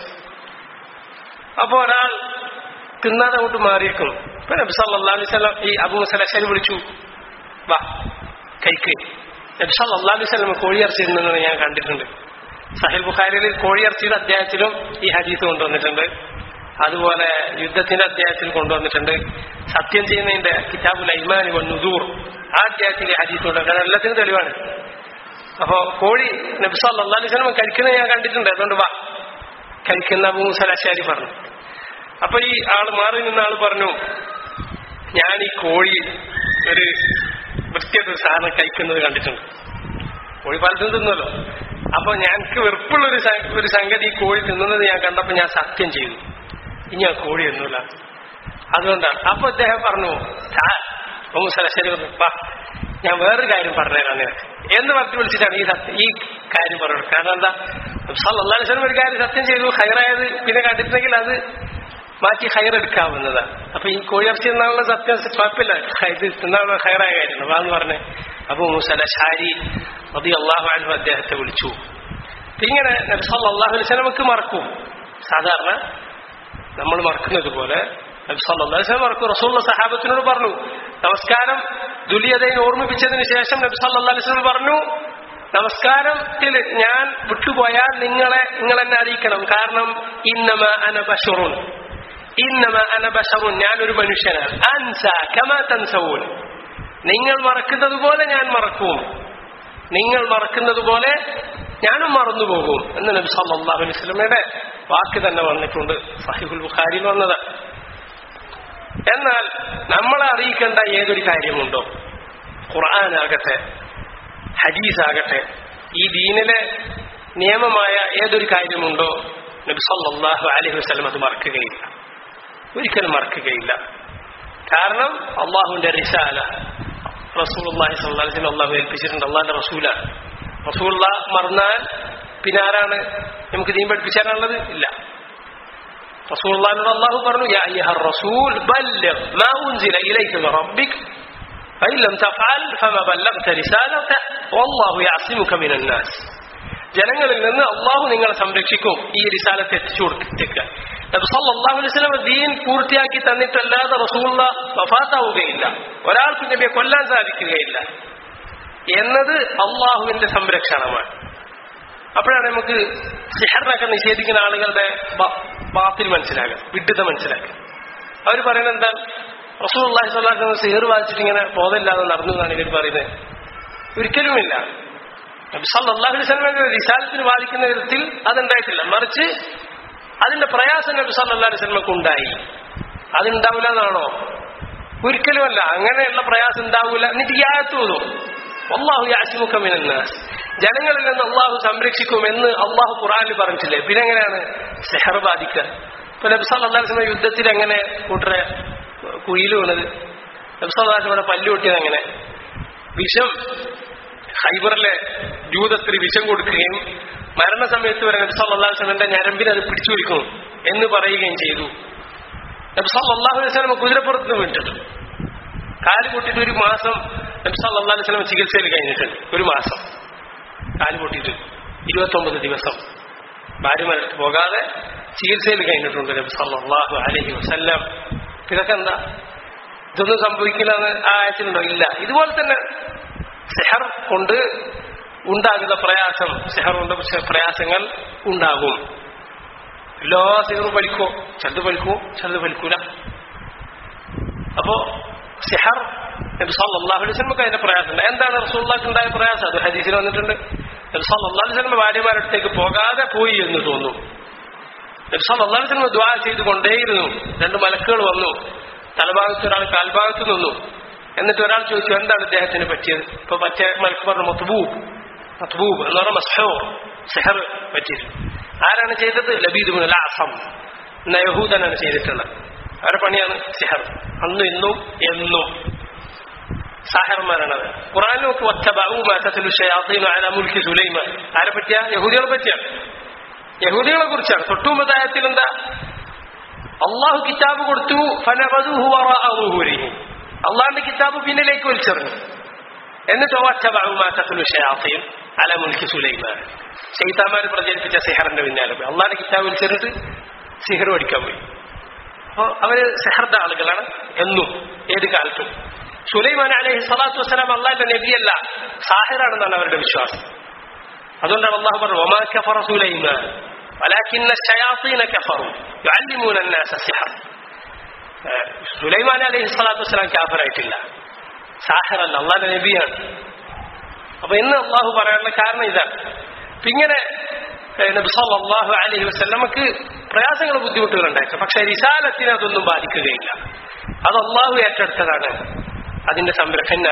അപ്പൊ ഒരാൾ തിന്നാതെ അങ്ങോട്ട് മാറിയേക്കും ഇപ്പൊ നബി സല്ലാ അലൈവല്ലം ഈ അബൂമുസൽ അഷാരി വിളിച്ചു വാ കഴിക്ക് നബി സല്ലാ അലൈവല്ലം കോഴിയിറച്ചി തിന്നുന്നത് ഞാൻ കണ്ടിട്ടുണ്ട് സഹിൽ ബുഖാരിയിൽ കോഴിയിറച്ചിയുടെ അധ്യായത്തിലും ഈ ഹദീസ് കൊണ്ടുവന്നിട്ടുണ്ട് അതുപോലെ യുദ്ധത്തിന്റെ അധ്യായത്തിൽ കൊണ്ടുവന്നിട്ടുണ്ട് സത്യം ചെയ്യുന്നതിന്റെ കിതാബുൽ ഐമാനി നുദൂർ ആ അധ്യായത്തിൽ ഹദീസ് കൊണ്ട് കാരണം എല്ലാത്തിനും തെളിവാണ് അപ്പോ കോഴി നബ്സ് അള്ളാഹിസ്ലം കഴിക്കുന്നത് ഞാൻ കണ്ടിട്ടുണ്ട് അതുകൊണ്ട് വാ കഴിക്കുന്ന മൂസലാശാരി പറഞ്ഞു അപ്പൊ ഈ ആള് മാറി നിന്ന ആള് പറഞ്ഞു ഞാൻ ഈ കോഴി ഒരു വൃത്തിയായിട്ട് സാധനം കഴിക്കുന്നത് കണ്ടിട്ടുണ്ട് കോഴി പലതും തിന്നല്ലോ അപ്പൊ ഞങ്ങൾക്ക് വെറുപ്പുള്ള ഒരു ഒരു സംഗതി ഈ കോഴി തിന്നുന്നത് ഞാൻ കണ്ടപ്പോ ഞാൻ സത്യം ചെയ്തു ഇനി ആ കോഴി ഒന്നുമില്ല അതുകൊണ്ടാണ് അപ്പൊ അദ്ദേഹം പറഞ്ഞു മുസലശ്ശേരി പറഞ്ഞു വാ ഞാൻ വേറൊരു കാര്യം പറഞ്ഞുതരാം നിനക്ക് എന്ന് പറഞ്ഞ് വിളിച്ചിട്ടാണ് ഈ സത്യം ഈ കാര്യം പറയുന്നത് കാരണം എന്താ സല്ലാസ്ലം ഒരു കാര്യം സത്യം ചെയ്തു ഹൈറായത് പിന്നെ കണ്ടിട്ടുണ്ടെങ്കിൽ അത് മാറ്റി ഹൈർ എടുക്കാവുന്നതാണ് അപ്പൊ ഈ കോഴിയിറച്ചി എന്നാണുള്ള സത്യം കുഴപ്പമില്ല ഇത് തിന്നാനുള്ള ഹൈറായ കാര്യമാണ് വാന്ന് പറഞ്ഞ് അബു മുസല ഷാരി അത് അള്ളാഹു അൻഹു അദ്ദേഹത്തെ വിളിച്ചു ഇങ്ങനെ നബ്സൽ അള്ളാഹു അലൈഹി മറക്കും സാധാരണ നമ്മൾ മറക്കുന്നത് പോലെ നബ്സല്ലാസ്ലം മറക്കും റസൂള്ള സഹാബത്തിനോട് പറഞ്ഞു നമസ്കാരം ദുലിയതയിൽ ഓർമ്മിപ്പിച്ചതിന് ശേഷം നബി സല്ലാ അലൈഹി പറഞ്ഞു നമസ്കാരത്തിൽ ഞാൻ വിട്ടുപോയാൽ നിങ്ങളെ നിങ്ങൾ എന്നെ അറിയിക്കണം കാരണം ഇന്നമ അനബഷറുൻ ഇന്നമ അനബഷറുൻ ഞാനൊരു മനുഷ്യനാണ് അൻസ കമാ തൻസവൂൻ നിങ്ങൾ മറക്കുന്നത് പോലെ ഞാൻ മറക്കും നിങ്ങൾ മറക്കുന്നത് പോലെ ഞാനും മറന്നുപോകും എന്ന് നബി സല്ലല്ലാഹു അലൈഹി വസല്ലമയുടെ വാക്ക് തന്നെ വന്നിട്ടുണ്ട് സഹിഹുൽ ബുഖാരിയിൽ വന്നത് എന്നാൽ നമ്മളെ അറിയിക്കേണ്ട ഏതൊരു കാര്യമുണ്ടോ ഖുർആനാകട്ടെ ഹദീസാകട്ടെ ഈ ദീനിലെ നിയമമായ ഏതൊരു കാര്യമുണ്ടോ നബി സല്ലല്ലാഹു അലൈഹി വസല്ലം അത് മറക്കുകയില്ല ഒരിക്കലും മറക്കുകയില്ല കാരണം അള്ളാഹുവിന്റെ റിസാല റസൂലുള്ളാഹി സ്വല്ലല്ലാഹു അലൈഹി വസല്ലം അള്ളാഹു ഏൽപ്പിച്ചിട്ടുണ്ട് അള്ളാഹിന്റെ റസൂല റസൂലുള്ള മറന്നാൽ പിന്നെ ആരാണ് നമുക്ക് ദീൻ പഠിപ്പിച്ചാലുള്ളത് ഇല്ല റസൂലുള്ളാഹിനോട് അള്ളാഹു പറഞ്ഞു യാ അയ്യഹർ റസൂൽ ബല്ലിഗ് മാ ഉൻസില ഇലൈക മിൻ റബ്ബിക് فإن لم تفعل فما بلغت رسالته والله يعصمك من الناس ജനങ്ങളിൽ നിന്ന് അള്ളാഹു നിങ്ങളെ സംരക്ഷിക്കും ഈ റിസാലത്ത് എത്തിച്ചു കൊടുത്തേക്ക് നബി സല്ലല്ലാഹു അലൈഹി വസല്ലം ദീൻ പൂർത്തിയാക്കി തന്നിട്ടല്ലാതെ റസൂള്ള വഫാത്താവുകയില്ല ഒരാൾക്ക് നബിയെ കൊല്ലാൻ സാധിക്കുകയില്ല എന്നത് അള്ളാഹുവിന്റെ സംരക്ഷണമാണ് അപ്പോഴാണ് നമുക്ക് സിഹറിനൊക്കെ നിഷേധിക്കുന്ന ആളുകളുടെ ബാത്തിൽ മനസ്സിലാകുക വിഡ്ഢിത മനസ്സിലാക്കുക അവർ പറയുന്നത് എന്താ റസൂൽ അള്ളാഹി സ്വലാഹ് സിഹർ വായിച്ചിട്ട് ഇങ്ങനെ ബോധമില്ലാതെ നടന്നു എന്നാണ് ഇവർ പറയുന്നത് ഒരിക്കലുമില്ല നബി സല്ലല്ലാഹു അലൈഹി വസല്ലമയുടെ റിസാലത്തിന് ബാധിക്കുന്ന വിധത്തിൽ അതുണ്ടായിട്ടില്ല മറിച്ച് അതിന്റെ പ്രയാസം നബി സല്ലല്ലാഹു അലൈഹി വസല്ലമക്ക് ഉണ്ടായി അതുണ്ടാവില്ല എന്നാണോ ഒരിക്കലുമല്ല അങ്ങനെയുള്ള പ്രയാസം ഉണ്ടാവില്ല എന്നിട്ട് ഈ ആയത്ത് തോന്നും അള്ളാഹു യാസിമുഖ മിനന്നാസ് ജനങ്ങളിൽ നിന്ന് അള്ളാഹു സംരക്ഷിക്കും എന്ന് അള്ളാഹു ഖുറാനിൽ പറഞ്ഞിട്ടില്ലേ പിന്നെ എങ്ങനെയാണ് സെഹർ ബാധിക്കുക ഇപ്പൊ നബി സല്ലല്ലാഹു അലൈഹി വസല്ലം യുദ്ധത്തിൽ എങ്ങനെ കൂട്ടരെ കുയിൽ വീണത് നബി സല്ലല്ലാഹു അലൈഹി വസല്ലം പല്ലു പൊട്ടിയത് എങ്ങനെ വിഷം ഹൈബറിലെ ജൂതസ്ത്രീ വിഷം കൊടുക്കുകയും മരണസമയത്ത് വരെ നബി സല്ലല്ലാഹു അലൈഹി വസല്ലമയുടെ ഞരമ്പിനെ അത് പിടിച്ചു വലിക്കും എന്ന് പറയുകയും ചെയ്തു നബി സല്ലല്ലാഹു അലൈഹി വസല്ലം കുതിരപ്പുറത്ത് വീണിട്ടുണ്ട് കാല് പൊട്ടിയിട്ട് ഒരു മാസം നബി സല്ലല്ലാഹു അലൈഹി വസല്ലം ചികിത്സയിൽ കഴിഞ്ഞിട്ടുണ്ട് ഒരു മാസം കാല് പൊട്ടിയിട്ട് ഇരുപത്തൊമ്പത് ദിവസം ഭാര്യമാരടുത്ത് പോകാതെ ചികിത്സയിൽ കഴിഞ്ഞിട്ടുണ്ട് നബി സല്ലല്ലാഹു അലൈഹി വസല്ലം ഇതൊക്കെ എന്താ ഇതൊന്നും സംഭവിക്കില്ലെന്ന് ആ ആയത്തിലുണ്ടോ ഇല്ല ഇതുപോലെ തന്നെ സെഹർ കൊണ്ട് ഉണ്ടാകുന്ന പ്രയാസം സെഹർ കൊണ്ട് പ്രയാസങ്ങൾ ഉണ്ടാകും എല്ലാ സിഹറും വലിക്കോ ചിലത് വലിക്കോ ചിലത് വലിക്കൂല അപ്പോ സിഹർ നബി സല്ലല്ലാഹു അലൈഹി വസല്ലമക്ക് അതിന്റെ പ്രയാസമുണ്ട് എന്താണ് റസൂലുള്ളാഹിക്ക് ഉണ്ടായ പ്രയാസം അത് ഹദീസിൽ വന്നിട്ടുണ്ട് നബി സല്ലല്ലാഹു അലൈഹി വസല്ലം ഭാര്യമാരടുത്തേക്ക് പോകാതെ പോയി എന്ന് തോന്നുന്നു നബി സല്ലല്ലാഹു അലൈഹി വസല്ലം ദുആ ചെയ്തുകൊണ്ടേയിരുന്നു രണ്ട് മലക്കുകൾ വന്നു തലഭാഗത്ത് ഒരാൾ കാൽഭാഗത്ത് നിന്നു എന്നിട്ട് ഒരാൾ ചോദിച്ചു എന്താണ് ഇദ്ദേഹത്തിന് പറ്റിയത് ഇപ്പൊ പറ്റിയ മലക്ക് പറഞ്ഞു മത്ബൂബ് മത്ബൂബ് എന്ന് പറഞ്ഞാൽ മസ്ഹൂർ സെഹർ പറ്റിയിരുന്നു ആരാണ് ചെയ്തത് ലബീദ് മുതൽ അസം എന്ന യഹൂദനാണ് ചെയ്തിട്ടുള്ളത് അവരുടെ പണിയാണ് സിഹർ അന്നും ഇന്നും എന്നും സാഹർമാരാണത് ഖുറാനിൽ നോക്ക് മുൽക്കി സുലൈമാൻ ആരെ പറ്റിയ യഹൂദികളെ പറ്റിയാണ് യഹൂദികളെ കുറിച്ചാണ് തൊട്ടുമുമ്പതായത്തിൽ എന്താ അള്ളാഹു കിതാബ് കൊടുത്തു അള്ളാഹിന്റെ കിതാബ് പിന്നിലേക്ക് വലിച്ചെറിഞ്ഞു എന്നിട്ട് അല മുൽക്കി സുലൈമാൻ ചെയ്താമാര് പ്രചരിപ്പിച്ച സിഹറിന്റെ പിന്നാലെ പോയി അള്ളാഹിന്റെ കിതാബ് വലിച്ചെറിഞ്ഞിട്ട് സിഹർ പഠിക്കാൻ പോയി അപ്പൊ അവര് സെഹറിന്റെ ആളുകളാണ് എന്നും ഏത് കാലത്തും സുലൈമാൻ അലഹി സ്വലാത്തു വസ്സലാം അള്ളാഹിന്റെ നബിയല്ല സാഹിറാണെന്നാണ് അവരുടെ വിശ്വാസം അതുകൊണ്ടാണ് അള്ളാഹു പറഞ്ഞു ഒമാ കഫറ സുലൈമാൻ ولكن الشياطين كفروا يعلمون الناس السحر സുലൈമാൻ അലൈഹി സ്വലാത്തു വസ്സലാം കാഫറായിട്ടില്ല സാഹിറല്ല അള്ളാഹിന്റെ നബിയാണ് അപ്പൊ ഇന്ന് അള്ളാഹു പറയാനുള്ള കാരണം ഇതാണ് അപ്പൊ ഇങ്ങനെ നബി സല്ലല്ലാഹു അലൈഹി വസല്ലമക്ക് പ്രയാസങ്ങൾ ബുദ്ധിമുട്ടുകൾ ഉണ്ടായിരുന്നു പക്ഷെ റിസാലത്തിന് അതൊന്നും ബാധിക്കുകയില്ല അത് അള്ളാഹു ഏറ്റെടുത്തതാണ് അതിന്റെ സംരക്ഷണം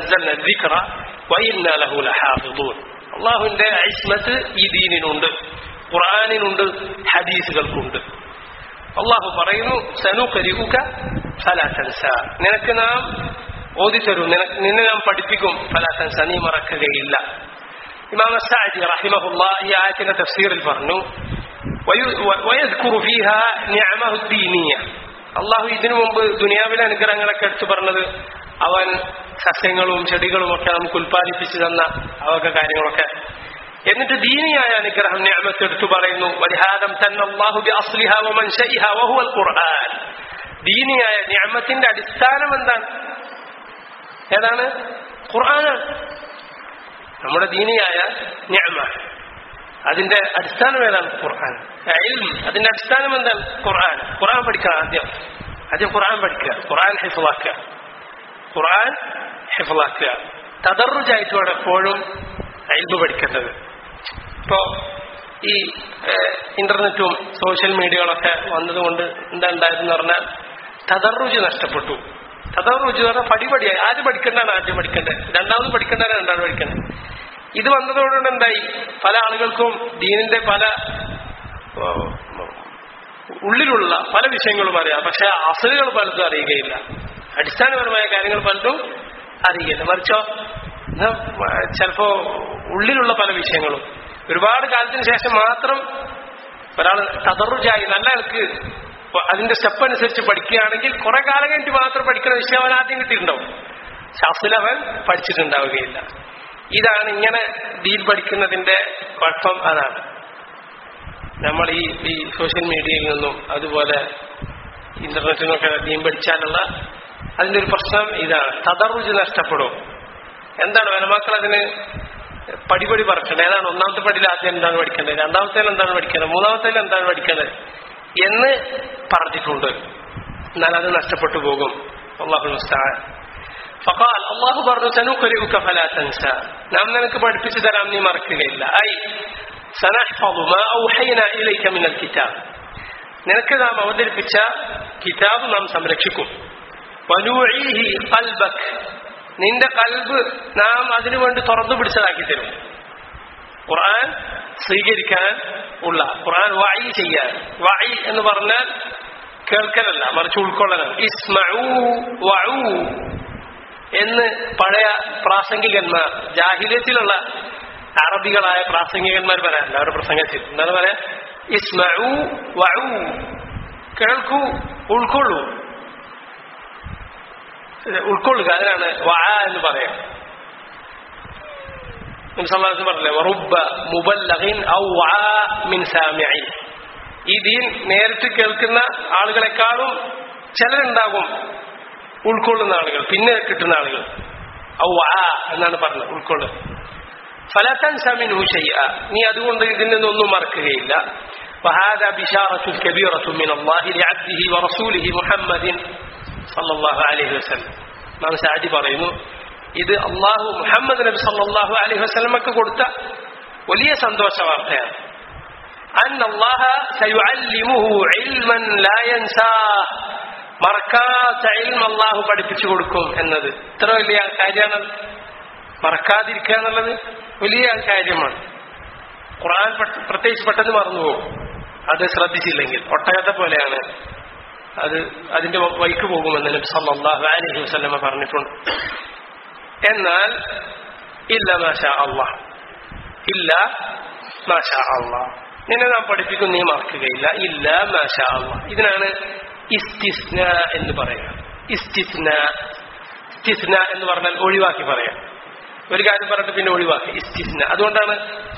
അള്ളാഹുവിന്റെ ഐസ്മത്ത് ഈ ദീനിനുണ്ട് ഖുർആാനിനുണ്ട് ഹദീസുകൾക്കുണ്ട് അള്ളാഹു പറയുന്നു സനുകരിക്കുക ഫലാസൻസ നിനക്ക് നാം ഓദിത്തരും നിനക്ക് നിന്നെ നാം പഠിപ്പിക്കും ഫലാസൻസ നീ മറക്കുകയില്ല ഇമാം السعدي رحمه الله ഈ ആയത്തിന്റെ തഫ്സീറിൽ പറഞ്ഞു ويذكر فيها نعمه الدينيه അള്ളാഹു ഇതിനു മുമ്പ് ദുനിയാവിലെ അനുഗ്രഹങ്ങളൊക്കെ എടുത്തു പറഞ്ഞത് അവൻ സസ്യങ്ങളും ചെടികളും ഒക്കെ നമുക്ക് ഉൽപ്പാദിപ്പിച്ചു തന്ന അവയൊക്കെ കാര്യങ്ങളൊക്കെ എന്നിട്ട് ദീനിയായ അനുഗ്രഹം ഞാമത്ത് എടുത്തു പറയുന്നു വരിഹാദം തന്നെ അള്ളാഹു അസ്ലിഹ വമൻഷഇഹ വഹുവൽ ഖുർആൻ ദീനിയായ ഞാമത്തിന്റെ അടിസ്ഥാനം എന്താണ് ഏതാണ് ഖുർആനാണ് നമ്മുടെ ദീനിയായ ഞാമ അതിന്റെ അടിസ്ഥാനം ഏതാണ് ഖുർആൻ അതിന്റെ അടിസ്ഥാനം എന്താണ് ഖുർആൻ ഖുർആൻ പഠിക്കണം ആദ്യം ആദ്യം ഖുർആൻ പഠിക്കുക ഖുർആൻ ഹിഫലാക്കുക ഖുർആൻ ഹിഫലാക്കുക തദറുജായിട്ട് വേണം എപ്പോഴും അയിൽബ് പഠിക്കേണ്ടത് ഇപ്പോ ഈ ഇന്റർനെറ്റും സോഷ്യൽ മീഡിയകളൊക്കെ വന്നതുകൊണ്ട് എന്താ ഉണ്ടായതെന്ന് പറഞ്ഞാൽ തദറുജ് നഷ്ടപ്പെട്ടു തദറുജ് പറഞ്ഞാൽ പടിപടിയായി ആദ്യം പഠിക്കേണ്ടതാണ് ആദ്യം പഠിക്കേണ്ടത് രണ്ടാമത് പഠിക്കേണ്ടതാണ് രണ്ടാമത് പഠിക്കേണ്ടത് ഇത് വന്നതോടുകൂടെ എന്തായി പല ആളുകൾക്കും ദീനിന്റെ പല ഉള്ളിലുള്ള പല വിഷയങ്ങളും അറിയാം പക്ഷെ അസലുകൾ പലതും അറിയുകയില്ല അടിസ്ഥാനപരമായ കാര്യങ്ങൾ പലതും അറിയില്ല മറിച്ചോ ചിലപ്പോ ഉള്ളിലുള്ള പല വിഷയങ്ങളും ഒരുപാട് കാലത്തിന് ശേഷം മാത്രം ഒരാൾ തതറുജായി നല്ല ആൾക്ക് അതിന്റെ സ്റ്റെപ്പ് അനുസരിച്ച് പഠിക്കുകയാണെങ്കിൽ കുറെ കാലം കഴിഞ്ഞിട്ട് മാത്രം പഠിക്കുന്ന വിഷയം അവൻ ആദ്യം കിട്ടിയിട്ടുണ്ടാവും ശാസ്ത്രത്തിൽ അവൻ പഠിച്ചിട്ടുണ്ടാവുകയില്ല ഇതാണ് ഇങ്ങനെ ദീൻ പഠിക്കുന്നതിന്റെ കുഴപ്പം അതാണ് നമ്മൾ ഈ ഈ സോഷ്യൽ മീഡിയയിൽ നിന്നും അതുപോലെ ഇന്റർനെറ്റിൽ നിന്നൊക്കെ ദീൻ പഠിച്ചാലുള്ള അതിന്റെ ഒരു പ്രശ്നം ഇതാണ് തദറുജ് നഷ്ടപ്പെടും എന്താണ് വനമക്കൾ അതിന് പടിപടി പറക്കേണ്ടത് ഏതാണ് ഒന്നാമത്തെ പടിയിൽ ആദ്യം എന്താണ് പഠിക്കേണ്ടത് രണ്ടാമത്തേൽ എന്താണ് പഠിക്കേണ്ടത് മൂന്നാമത്തേൽ എന്താണ് പഠിക്കേണ്ടത് എന്ന് പറഞ്ഞിട്ടുണ്ട് എന്നാൽ അത് നഷ്ടപ്പെട്ടു പോകും അള്ളാഹു ഫഖാൽ അള്ളാഹു പറഞ്ഞു സനുഖരിഉക ഫലാ തൻസ നാം നിനക്ക് പഠിപ്പിച്ചു തരാം നീ മറക്കുകയില്ല ഐ സനഹ്ഫദു മാ ഔഹൈന ഇലൈക മിനൽ കിതാബ് നിനക്ക് നാം അവതരിപ്പിച്ച കിതാബ് നാം സംരക്ഷിക്കും വനൂഈഹി ഖൽബക് നിന്റെ കൽബ് നാം അതിനു വേണ്ടി തുറന്നു പിടിച്ചതാക്കി തരും ഖുർആൻ സ്വീകരിക്കാൻ ഉള്ള ഖുർആൻ വായി ചെയ്യാൻ വായി എന്ന് പറഞ്ഞാൽ കേൾക്കലല്ല മറിച്ച് ഉൾക്കൊള്ളലാണ് ഇസ്മഊ വഊ എന്ന് പഴയ പ്രാസംഗികന്മാർ ജാഹില്യത്തിലുള്ള അറബികളായ പ്രാസംഗികന്മാർ പറയാറില്ല അവരുടെ പ്രസംഗത്തിൽ എന്താണ് പറയാ ഇസ്മഊ വഊ കേൾക്കൂ ഉൾക്കൊള്ളൂ ഉൾക്കൊള്ളുക അതിനാണ് വ എന്ന് പറയാം നബി സല്ലല്ലാഹു അലൈഹി വസല്ലം പറഞ്ഞില്ലേ വറുബ്ബ മുബല്ലഗിൻ ഔആ മിൻ സാമിഇൻ ഈ ദീൻ നേരിട്ട് കേൾക്കുന്ന ആളുകളെക്കാളും ചിലരുണ്ടാകും ഉൾക്കൊള്ളുന്ന ആളുകൾ പിന്നെ കിട്ടുന്ന ആളുകൾ ഔആ എന്നാണ് പറഞ്ഞത് ഉൾക്കൊള്ളുക ഫലത്തൻ സമിനു ഷൈഅ നീ അതുകൊണ്ട് ഇതിൽ നിന്നൊന്നും മറക്കുകയില്ല وهذا بشارة كبيرة من الله لعبده ورسوله محمد صلى الله عليه وسلم നാം സാജി പറയുന്നു ഇത് അള്ളാഹു മുഹമ്മദ് നബി സല്ലല്ലാഹു അലൈഹി വസല്ലമക്ക് കൊടുത്ത വലിയ സന്തോഷ വാർത്തയാണ് അൻ അല്ലാഹ സയുഅല്ലിമുഹു ഇൽമൻ ലാ യൻസാ മറക്കാത്ത ഇൽമ അള്ളാഹു പഠിപ്പിച്ചു കൊടുക്കും എന്നത് ഇത്ര വലിയ കാര്യമാണ് മറക്കാതിരിക്കുക എന്നുള്ളത് വലിയ കാര്യമാണ് ഖുർആൻ പെട്ട- പ്രത്യേകിച്ച് പെട്ടെന്ന് മറന്നുപോകും അത് ശ്രദ്ധിച്ചില്ലെങ്കിൽ ഒട്ടകത്തെ പോലെയാണ് അത് അതിന്റെ വൈക്ക് പോകുമെന്ന് നബി സല്ലല്ലാഹു അലൈഹി വസല്ലമ പറഞ്ഞിട്ടുണ്ട് എന്നാൽ ഇല്ല മാഷാ അള്ളാഹ് ഇല്ല മാഷാ അള്ളാഹ് നിന്നെ നാം പഠിപ്പിക്കും നീ മറക്കുകയില്ല ഇല്ല മാഷാ അള്ളാഹ് ഇതിനാണ് ഇസ്തിസ്ന എന്ന് പറയുക ഇസ്തിസ്ന ഇസ്തിസ്ന എന്ന് പറഞ്ഞാൽ ഒഴിവാക്കി പറയാം ഒരു കാര്യം പറഞ്ഞിട്ട് പിന്നെ ഒഴിവാക്കി ഇസ്തിസ്ന അതുകൊണ്ടാണ്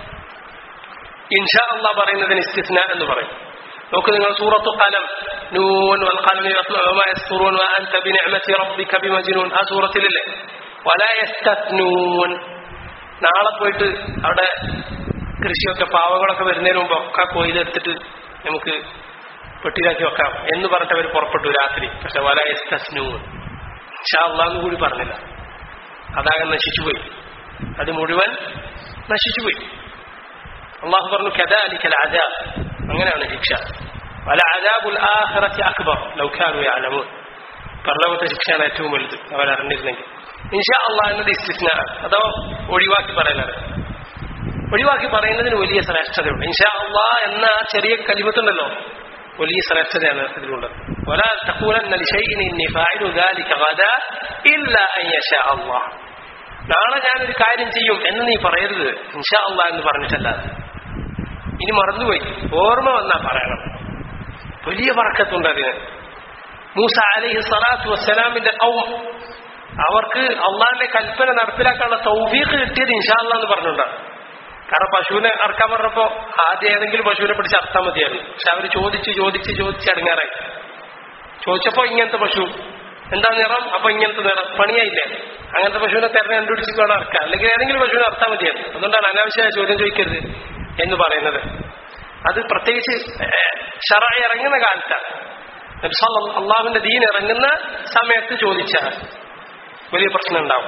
ഇൻഷാ അള്ളാഹ് പറയുന്നതിന് ഇസ്തിസ്ന എന്ന് പറയും നോക്ക് നിങ്ങൾ സൂറത്തു കലം നൂൻ വൽ ഖലമി വമാ യസ്തുറൂൻ വഅൻത ബിനിഅമതി റബ്ബിക ബിമജ്നൂൻ ആ സൂറത്തിലല്ലേ വലാ യസ്തത്നൂൻ നാളെ പോയിട്ട് അവിടെ കൃഷിയൊക്കെ പാവങ്ങളൊക്കെ വരുന്നതിന് മുമ്പ് ഒക്കെ കൊയ്തെടുത്തിട്ട് നമുക്ക് പെട്ടിയിലാക്കി വെക്കാം എന്ന് പറഞ്ഞിട്ട് അവർ പുറപ്പെട്ടു രാത്രി പക്ഷെ വല യസ്തസ്നൂൻ ഇൻഷാ അള്ളാഹ് കൂടി പറഞ്ഞില്ല അതാകെ നശിച്ചുപോയി അത് മുഴുവൻ നശിച്ചുപോയി അള്ളാഹു പറഞ്ഞു കദാലിക്കൽ അജാബ് അങ്ങനെയാണ് ശിക്ഷ വല അജാബുൽ ആഖിറത്തി അക്ബർ ലൗ കാനു യഅലമൂൻ പരലോകത്തെ ശിക്ഷയാണ് ഏറ്റവും വലുത് അവർ അറിഞ്ഞിരുന്നെങ്കിൽ ഇൻഷാ അള്ളാഹ് എന്നത് ഇസ്തിസ്ന അതോ ഒഴിവാക്കി പറയുന്നത് ഒഴിവാക്കി പറയുന്നതിന് വലിയ ശ്രേഷ്ഠതയുണ്ട് ഇൻഷാ അള്ളാഹ് എന്ന ആ ചെറിയ കലിമത്തുണ്ടല്ലോ വലിയ ശ്രേഷ്ഠതയാണ് ഇതിലുള്ളത് ولا تقولن لشيء إني فاعل ذلك غدا إلا أن يشاء الله നാളെ ഞാനൊരു കാര്യം ചെയ്യും എന്ന് നീ പറയരുത് ഇൻഷാ അള്ളാഹ് എന്ന് പറഞ്ഞിട്ടല്ലാതെ ഇനി മറന്നുപോയി ഓർമ്മ വന്നാ പറയണം വലിയ പറക്കത്തുണ്ട് അതിന് മൂസ അലൈഹി സ്വലാത്തു വസ്സലാമിന്റെ കൗം അവർക്ക് അള്ളാഹിന്റെ കൽപ്പന നടപ്പിലാക്കാനുള്ള തൗഫീഖ് കിട്ടിയത് ഇൻഷാ അള്ളാഹ് എന്ന് പറഞ്ഞിട്ടുണ്ടാണ് കാരണം പശുവിനെ അറക്കാൻ പറഞ്ഞപ്പോ ആദ്യം ഏതെങ്കിലും പശുവിനെ പിടിച്ച് അറത്താൻ മതിയായിരുന്നു പക്ഷെ അവര് ചോദിച്ച് ചോദിച്ച് ചോദിച്ച് അടങ്ങാറായി ചോദിച്ചപ്പോ ഇങ്ങനത്തെ പശു എന്താ നിറം അപ്പൊ ഇങ്ങനത്തെ നിറം പണിയായില്ലേ അങ്ങനത്തെ പശുവിനെ തെരഞ്ഞു കണ്ടുപിടിച്ച് വേണം അറക്കാം അല്ലെങ്കിൽ ഏതെങ്കിലും പശുവിനെ അറത്താൻ മതിയായിരുന്നു അതുകൊണ്ടാണ് അനാവശ്യമായ ചോദ്യം ചോദിക്കരുത് എന്ന് പറയുന്നത് അത് പ്രത്യേകിച്ച് ഷറ ഇറങ്ങുന്ന കാലത്താണ് നബി സല്ലല്ലാഹു അള്ളാഹുവിന്റെ ദീൻ ഇറങ്ങുന്ന സമയത്ത് ചോദിച്ചാൽ വലിയ പ്രശ്നം ഉണ്ടാവും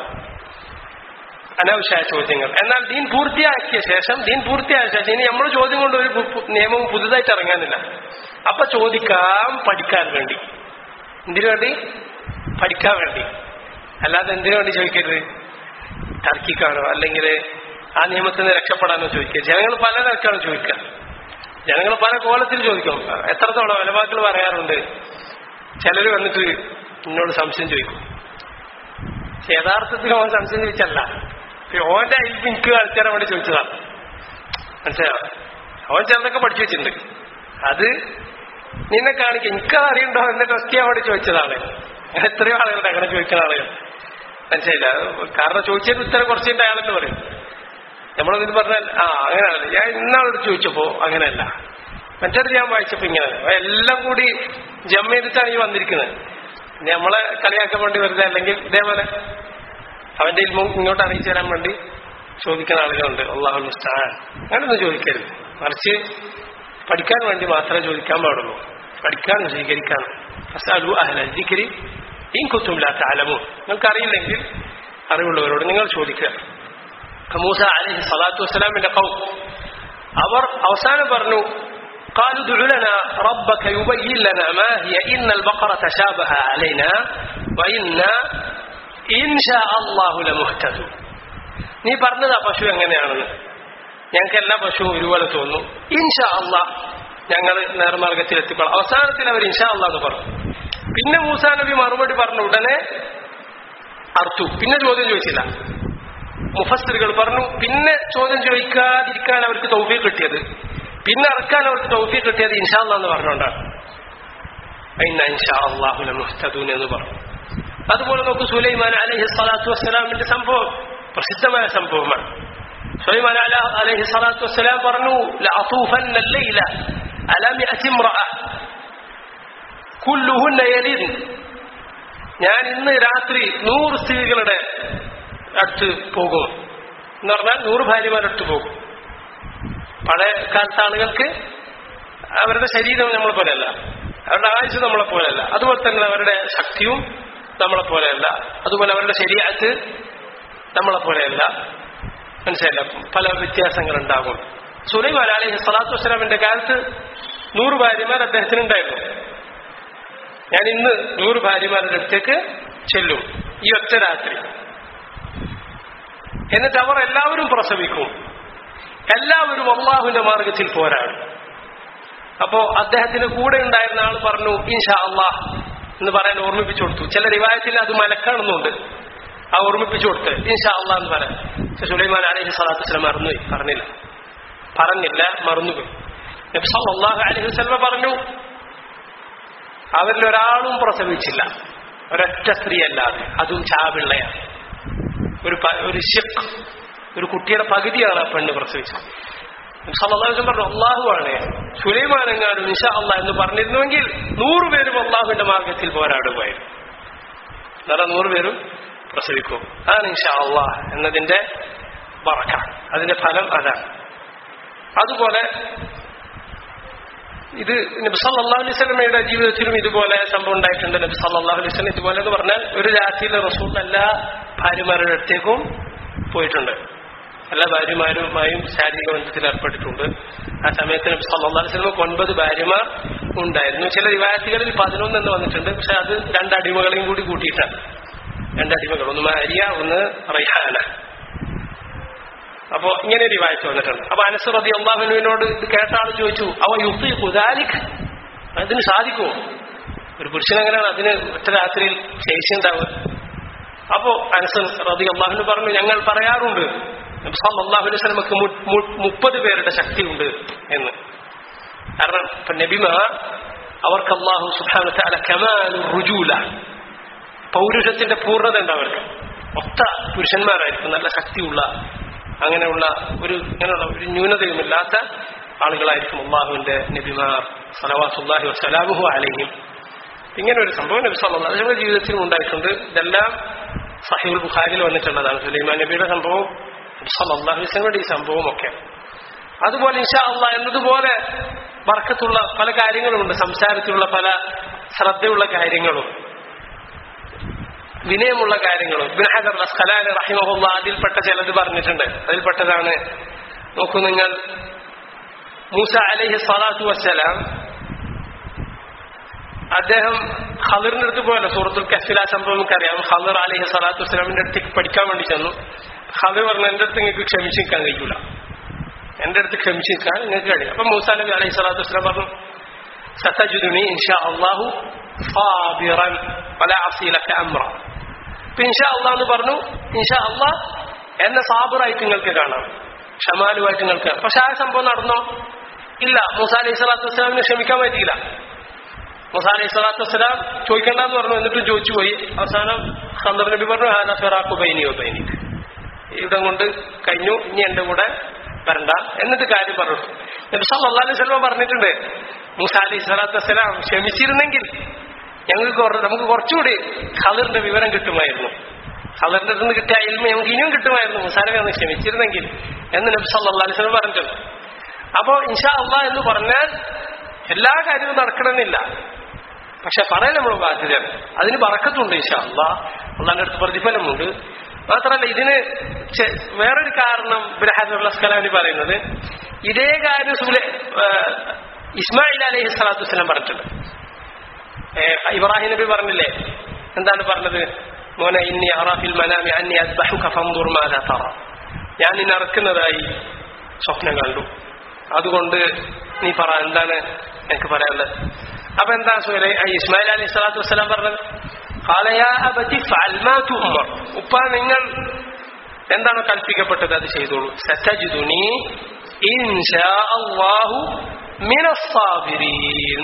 അനാവശ്യമായ ചോദ്യങ്ങൾ എന്നാൽ ദീൻ പൂർത്തിയാക്കിയ ശേഷം ദീൻ പൂർത്തിയായ ശേഷം ഇനി നമ്മൾ ചോദ്യം കൊണ്ട് ഒരു പു- പു- നിയമവും പുതുതായിട്ട് ഇറങ്ങാനില്ല അപ്പൊ ചോദിക്കാം പഠിക്കാൻ വേണ്ടി എന്തിനു വേണ്ടി പഠിക്കാൻ വേണ്ടി അല്ലാതെ എന്തിനു വേണ്ടി ചോദിക്കരുത് തർക്കിക്കാനോ അല്ലെങ്കിൽ ആ നിയമത്തിൽ നിന്ന് രക്ഷപ്പെടാനോ ചോദിക്കുക ജനങ്ങൾ പല നിരക്കാണ് ചോദിക്കുക ജനങ്ങൾ പല കോലത്തിൽ ചോദിക്കും എത്രത്തോളം വലവാക്കൾ പറയാറുണ്ട് ചിലർ വന്നിട്ട് എന്നോട് സംശയം ചോദിക്കും പക്ഷെ യഥാർത്ഥത്തിൽ അവൻ സംശയം ചോദിച്ചല്ല ഇപ്പൊ ഓന്റെ അയൽപ്പ് എനിക്ക് കളിച്ചാൻ വേണ്ടി ചോദിച്ചതാണ് മനസ്സിലായോ അവൻ ചിലതൊക്കെ പഠിച്ചു വെച്ചിട്ടുണ്ട് അത് നിന്നെ കാണിക്ക എനിക്കത് അറിയണ്ടോ എന്നെ ടെസ്റ്റ് ചെയ്യാൻ വേണ്ടി ചോദിച്ചതാണ് അങ്ങനെ എത്രയോ ആളുകളുണ്ട് അങ്ങനെ ചോദിക്കുന്ന ആളുകൾ മനസ്സിലായില്ല കാരണം ചോദിച്ചതിന് ഉത്തരം കുറച്ചിട്ട് അയാളെന്ന് പറയും നമ്മളതിന് പറഞ്ഞാൽ ആ അങ്ങനെയാണ് ഞാൻ ഇന്നാളോട് ചോദിച്ചപ്പോ അങ്ങനെയല്ല മറ്റേത് ഞാൻ വായിച്ചപ്പോ ഇങ്ങനെ എല്ലാം കൂടി ജമ്മ ചെയ്തിട്ടാണ് ഈ വന്നിരിക്കുന്നത് പിന്നെ നമ്മളെ കളിയാക്കാൻ വേണ്ടി വെറുതെ അല്ലെങ്കിൽ ഇതേപോലെ അവന്റെ ഇൽമ ഇങ്ങോട്ട് അറിയിച്ചു തരാൻ വേണ്ടി ചോദിക്കുന്ന ആളുകളുണ്ട് അള്ളാഹു മുസ്താൻ അങ്ങനെയൊന്നും ചോദിക്കരുത് മറിച്ച് പഠിക്കാൻ വേണ്ടി മാത്രമേ ചോദിക്കാൻ പാടുള്ളൂ പഠിക്കാനും സ്വീകരിക്കാനും അസാലു അഹ്ല ദിക്രി ഇൻ കുത്തുമില്ല താലമോ നിങ്ങൾക്ക് അറിയില്ലെങ്കിൽ അറിവുള്ളവരോട് നിങ്ങൾ ചോദിക്കുക മൂസ അലഹി സ്വലാത്തു വസ്സലാമിന്റെ കൗ അവർ അവസാനം പറഞ്ഞു قالوا ادع لنا ربك يبين لنا ما هي إن البقرة تشابه علينا وإنا إن شاء الله لمهتدون നീ പറഞ്ഞതാ പശു എങ്ങനെയാണെന്ന് ഞങ്ങൾക്ക് എല്ലാ പശുവും ഒരുപോലെ തോന്നുന്നു ഇൻഷാ അള്ളാഹ് ഞങ്ങൾ നേർമാർഗത്തിൽ എത്തിക്കോളാം അവസാനത്തിൽ അവർ ഇൻഷാ അള്ളാഹ് എന്ന് പറഞ്ഞു പിന്നെ മൂസാ നബി മറുപടി പറഞ്ഞ ഉടനെ അർത്തു പിന്നെ ചോദ്യം ചോദിച്ചില്ല മുഫസ്തറുകൾ പറഞ്ഞു പിന്നെ ചോദ്യം ചോദിക്കാതിരിക്കാൻ അവർക്ക് തൗഫീ കിട്ടിയത് പിന്നെ ഇറക്കാൻ അവർക്ക് തൗഫീ കിട്ടിയത് ഇൻഷാ അള്ളാഹ് എന്ന് പറഞ്ഞുകൊണ്ടാണ് അയിന്ന ഇൻഷാ അള്ളാഹുല മുഹ്തദൂൻ എന്ന് പറഞ്ഞു അതുപോലെ നോക്കൂ സുലൈമാൻ അലൈഹി സ്വലാത്തു വസ്സലാമിന്റെ സംഭവം പ്രസിദ്ധമായ സംഭവമാണ് സുലൈമാൻ അലൈഹി സ്വലാത്തു വസ്സലാം പറഞ്ഞു ലഅതൂഫന്ന الليل على مئة امرأة كلهن يلد ഞാൻ ഇന്ന് രാത്രി നൂറ് സ്ത്രീകളുടെ അടുത്ത് പോകും എന്ന് പറഞ്ഞാൽ നൂറ് ഭാര്യമാരുടെ അടുത്ത് പോകും പഴയ കാലത്തെ ആളുകൾക്ക് അവരുടെ ശരീരം നമ്മളെ പോലെയല്ല അവരുടെ ആയുസ് നമ്മളെ പോലെയല്ല അതുപോലെ തന്നെ അവരുടെ ശക്തിയും നമ്മളെ പോലെയല്ല അതുപോലെ അവരുടെ ശരീരത്ത് നമ്മളെ പോലെയല്ല മനസ്സിലായില്ല പല വ്യത്യാസങ്ങൾ ഉണ്ടാകും സുലൈമാൻ അലൈഹി സ്വലാത്തു വസ്സലാമിന്റെ കാലത്ത് നൂറ് ഭാര്യമാർ അദ്ദേഹത്തിന് ഉണ്ടായിരുന്നു ഞാൻ ഇന്ന് നൂറ് ഭാര്യമാരുടെ അടുത്തേക്ക് ചെല്ലും ഈ ഒറ്റ രാത്രി എന്നിട്ട് അവർ എല്ലാവരും പ്രസവിക്കും എല്ലാവരും അള്ളാഹുവിന്റെ മാർഗത്തിൽ പോരാടും അപ്പോ അദ്ദേഹത്തിന് കൂടെ ഉണ്ടായിരുന്ന ആൾ പറഞ്ഞു ഇൻഷാ അള്ളാഹ് എന്ന് പറയാൻ ഓർമ്മിപ്പിച്ചു കൊടുത്തു ചില റിവായത്തിൽ അത് മലക്കാണെന്നുണ്ട് ആ ഓർമ്മിപ്പിച്ചു കൊടുത്ത് ഇൻഷാ അള്ളാഹ് എന്ന് പറയാൻ പക്ഷെ സുലൈമാൻ അലഹി സ്വലാത്തു വസ്ലം മറന്നുപോയി പറഞ്ഞില്ല പറഞ്ഞില്ല മറന്നുപോയി നബി സല്ലല്ലാഹു അലൈഹി വസല്ലം പറഞ്ഞു അവരിൽ ഒരാളും പ്രസവിച്ചില്ല ഒരൊറ്റ സ്ത്രീ അല്ലാതെ അതും ചാവിള്ളയാണ് ഒരു പ- ഒരു ഷിഖ് ഒരു കുട്ടിയുടെ പകുതിയാണ് ആ പെണ്ണ് പ്രസവിച്ചത് സല്ലാഹും പറഞ്ഞു അള്ളാഹുവാണ് സുലൈമാനെങ്ങാനും നിഷ അള്ളാഹ് എന്ന് പറഞ്ഞിരുന്നുവെങ്കിൽ നൂറുപേരും അള്ളാഹുവിന്റെ മാർഗത്തിൽ പോരാടുമായിരുന്നു എന്നാലും നൂറുപേരും പ്രസവിക്കും അതാണ് ഇൻഷാ അള്ളാഹ് എന്നതിന്റെ വറക്ക അതിന്റെ ഫലം അതാണ് അതുപോലെ ഇത് നബി സല്ലല്ലാഹു അലൈഹി വസല്ലമയുടെ ജീവിതത്തിലും ഇതുപോലെ സംഭവം ഉണ്ടായിട്ടുണ്ട് നബി സല്ലല്ലാഹു അലൈഹി വസല്ലം ഇതുപോലെ എന്ന് പറഞ്ഞാൽ ഒരു രാത്രിയിൽ റസൂൽ എല്ലാ ഭാര്യമാരുടെ അടുത്തേക്കും പോയിട്ടുണ്ട് എല്ലാ ഭാര്യമാരുമായും ശാരീരിക ബന്ധത്തിൽ ഏർപ്പെട്ടിട്ടുണ്ട് ആ സമയത്ത് നബി സല്ലല്ലാഹു അലൈഹി വസല്ലമക്ക് ഒൻപത് ഭാര്യമാർ ഉണ്ടായിരുന്നു ചില റിവായത്തുകളിൽ പതിനൊന്ന് എന്ന് വന്നിട്ടുണ്ട് പക്ഷെ അത് രണ്ട് അടിമകളെയും കൂടി കൂട്ടിയിട്ടാണ് രണ്ട് അടിമകൾ ഒന്ന് മാരിയ ഒന്ന് റൈഹാന അപ്പോ ഇങ്ങനെ ഒരു വായിച്ചു വന്നിട്ടുണ്ട് അപ്പൊ അനസ് റതി അള്ളാഹുവിനോട് ഇത് കേട്ട ആൾ ചോദിച്ചു അവ യുക്തി കുദാലിക് അതിന് സാധിക്കുമോ ഒരു പുരുഷൻ എങ്ങനെയാണ് അതിന് ഒറ്റ രാത്രിയിൽ ശേഷി ഉണ്ടാവുക അപ്പോ അനസ് റതി അള്ളാഹുവിന് പറഞ്ഞു ഞങ്ങൾ പറയാറുണ്ട് അള്ളാഹു വസ്ലമക്ക് മുപ്പത് പേരുടെ ശക്തിയുണ്ട് എന്ന് കാരണം ഇപ്പൊ നബിമാർ അവർക്ക് അള്ളാഹു സുബാന കമാലു റുജൂല പൗരുഷത്തിന്റെ പൂർണ്ണത ഉണ്ട് അവർക്ക് ഒത്ത പുരുഷന്മാരായിരിക്കും നല്ല ശക്തിയുള്ള അങ്ങനെയുള്ള ഒരു ഇങ്ങനെയുള്ള ഒരു ന്യൂനതയുമില്ലാത്ത ആളുകളായിരിക്കും അള്ളാഹുവിന്റെ നബിമാർ സലവാസുല്ലാഹി വസ്സലാമുഹു അലഹിം ഇങ്ങനെ ഒരു സംഭവം നബി സല്ലല്ലാഹു അലൈഹി വസല്ലം ജീവിതത്തിൽ ഉണ്ടായിട്ടുണ്ട് ഇതെല്ലാം സഹീൽ ബുഖാരിൽ വന്നിട്ടുള്ളതാണ് സുലൈമാൻ നബിയുടെ സംഭവം നബി സല്ലല്ലാഹു അലൈഹി വസല്ലമയുടെ ഈ സംഭവം ഒക്കെ അതുപോലെ ഇൻഷാ അള്ളാ എന്നതുപോലെ വർക്കത്തുള്ള പല കാര്യങ്ങളുമുണ്ട് സംസാരത്തിലുള്ള പല ശ്രദ്ധയുള്ള കാര്യങ്ങളും വിനയമുള്ള കാര്യങ്ങളും ബിൻഹദർ അസ്ഖലാൻ റഹിമഹുല്ല അതിൽപ്പെട്ട ചിലത് പറഞ്ഞിട്ടുണ്ട് അതിൽപ്പെട്ടതാണ് നോക്കൂ നിങ്ങൾ മൂസ അലൈഹി സ്വലാത്തു വസ്സലാം അദ്ദേഹം ഖദറിന്റെ അടുത്ത് പോയല്ലോ സൂറത്തുൽ കഫില സംഭവം നമുക്കറിയാം ഖദർ അലൈഹി സ്വലാത്തു വസ്സലാമിന്റെ അടുത്തേക്ക് പഠിക്കാൻ വേണ്ടി ചെന്നു ഖദർ പറഞ്ഞു എന്റെ അടുത്ത് നിങ്ങൾക്ക് ക്ഷമിച്ചു നിൽക്കാൻ കഴിയൂല എന്റെ അടുത്ത് ക്ഷമിച്ചു നിൽക്കാൻ നിങ്ങൾക്ക് കഴിയും അപ്പൊ മൂസ നബി അലൈഹി സ്വലാത്തു വസ്സലാം പറഞ്ഞു സത്തജുദുനി ഇൻഷാ അള്ളാഹു സാബിറൻ വലാ അസീലക അംറ ഇപ്പൊ ഇൻഷാ അള്ളാഹ് എന്ന് പറഞ്ഞു ഇൻഷാ അള്ളാഹ് എന്നെ സാബിറായിട്ട് നിങ്ങൾക്ക് കാണാം ഷമാലുമായിട്ട് നിങ്ങൾക്ക് കാണാം പക്ഷെ ആ സംഭവം നടന്നോ ഇല്ല മൂസ അലൈഹി സ്വലാത്തു വസ്സലാമിനെ ക്ഷമിക്കാൻ പറ്റിയില്ല മൂസ അലൈഹി സ്വലാത്തു വസ്സലാം ചോദിക്കണ്ടെന്ന് പറഞ്ഞു എന്നിട്ടും ചോദിച്ചു പോയി അവസാനം ഖന്ദർ നബി പറഞ്ഞു ഹാന ഫിറാഖു ബൈനിയോ ബൈനി ഇവിടം കൊണ്ട് കഴിഞ്ഞു ഇനി എന്റെ കൂടെ വരണ്ട എന്നിട്ട് കാര്യം പറഞ്ഞു നബി സല്ലല്ലാഹു അലൈഹി വസല്ലം പറഞ്ഞിട്ടുണ്ട് മൂസ അലൈഹി സ്വലാത്തു വസ്സലാം ക്ഷമിച്ചിരുന്നെങ്കിൽ ഞങ്ങൾക്ക് കുറ- നമുക്ക് കുറച്ചുകൂടി ഖദറിന്റെ വിവരം കിട്ടുമായിരുന്നു ഖദറിന്റെ അടുത്ത് നിന്ന് കിട്ടിയ ഇൽമ നമുക്ക് ഇനിയും കിട്ടുമായിരുന്നു മുസാനബി ഒന്ന് ക്ഷമിച്ചിരുന്നെങ്കിൽ എന്ന് നബി സല്ലല്ലാഹു അലൈഹി വസല്ലം പറഞ്ഞിട്ടുണ്ട് അപ്പോ ഇൻഷാ അള്ളാഹ് എന്ന് പറഞ്ഞാൽ എല്ലാ കാര്യവും നടക്കണമെന്നില്ല പക്ഷെ പറയാൻ നമ്മൾ ബാധ്യതയാണ് അതിന് പറക്കത്തുണ്ട് ഇൻഷാ അള്ളാഹ് അള്ളാന്റെ അടുത്ത് പ്രതിഫലമുണ്ട് മാത്രമല്ല ഇതിന് ചെ- വേറൊരു കാരണം ബിരഹാദുൽ അസ്കലാനി പറയുന്നത് ഇതേ കാര്യം സുലെ- ആ, ഇസ്മായിൽ അലൈഹി സ്വലാത്തു വസ്സലാം പറഞ്ഞിട്ടുണ്ട് ഏ, ഇബ്രാഹിം നബി പറഞ്ഞില്ലേ എന്താണ് പറഞ്ഞത് മോനെ ഇന്നി അറാഫിൽ മനാമി അന്നി അദ്ബഹുക ഫൻദുർ മാദാ തറ ഞാൻ നിന്നെ ഇറക്കുന്നതായി സ്വപ്നം കണ്ടു അതുകൊണ്ട് നീ പറ എന്താണ് എനിക്ക് പറയാനുള്ളത് അപ്പൊ എന്താ സുഹൈലേ ഇസ്മായിൽ അലൈഹി സ്വലാത്തു വസ്സലാം പറഞ്ഞത് قال يا أبت افعل ما تؤمر ഉപ്പ നിങ്ങൾ എന്താണ് കൽപ്പിക്കപ്പെട്ടത് അത് ചെയ്തോളൂ സതജിദുനി ഇൻഷാ അല്ലാഹു മിനസ് സാബിരീൻ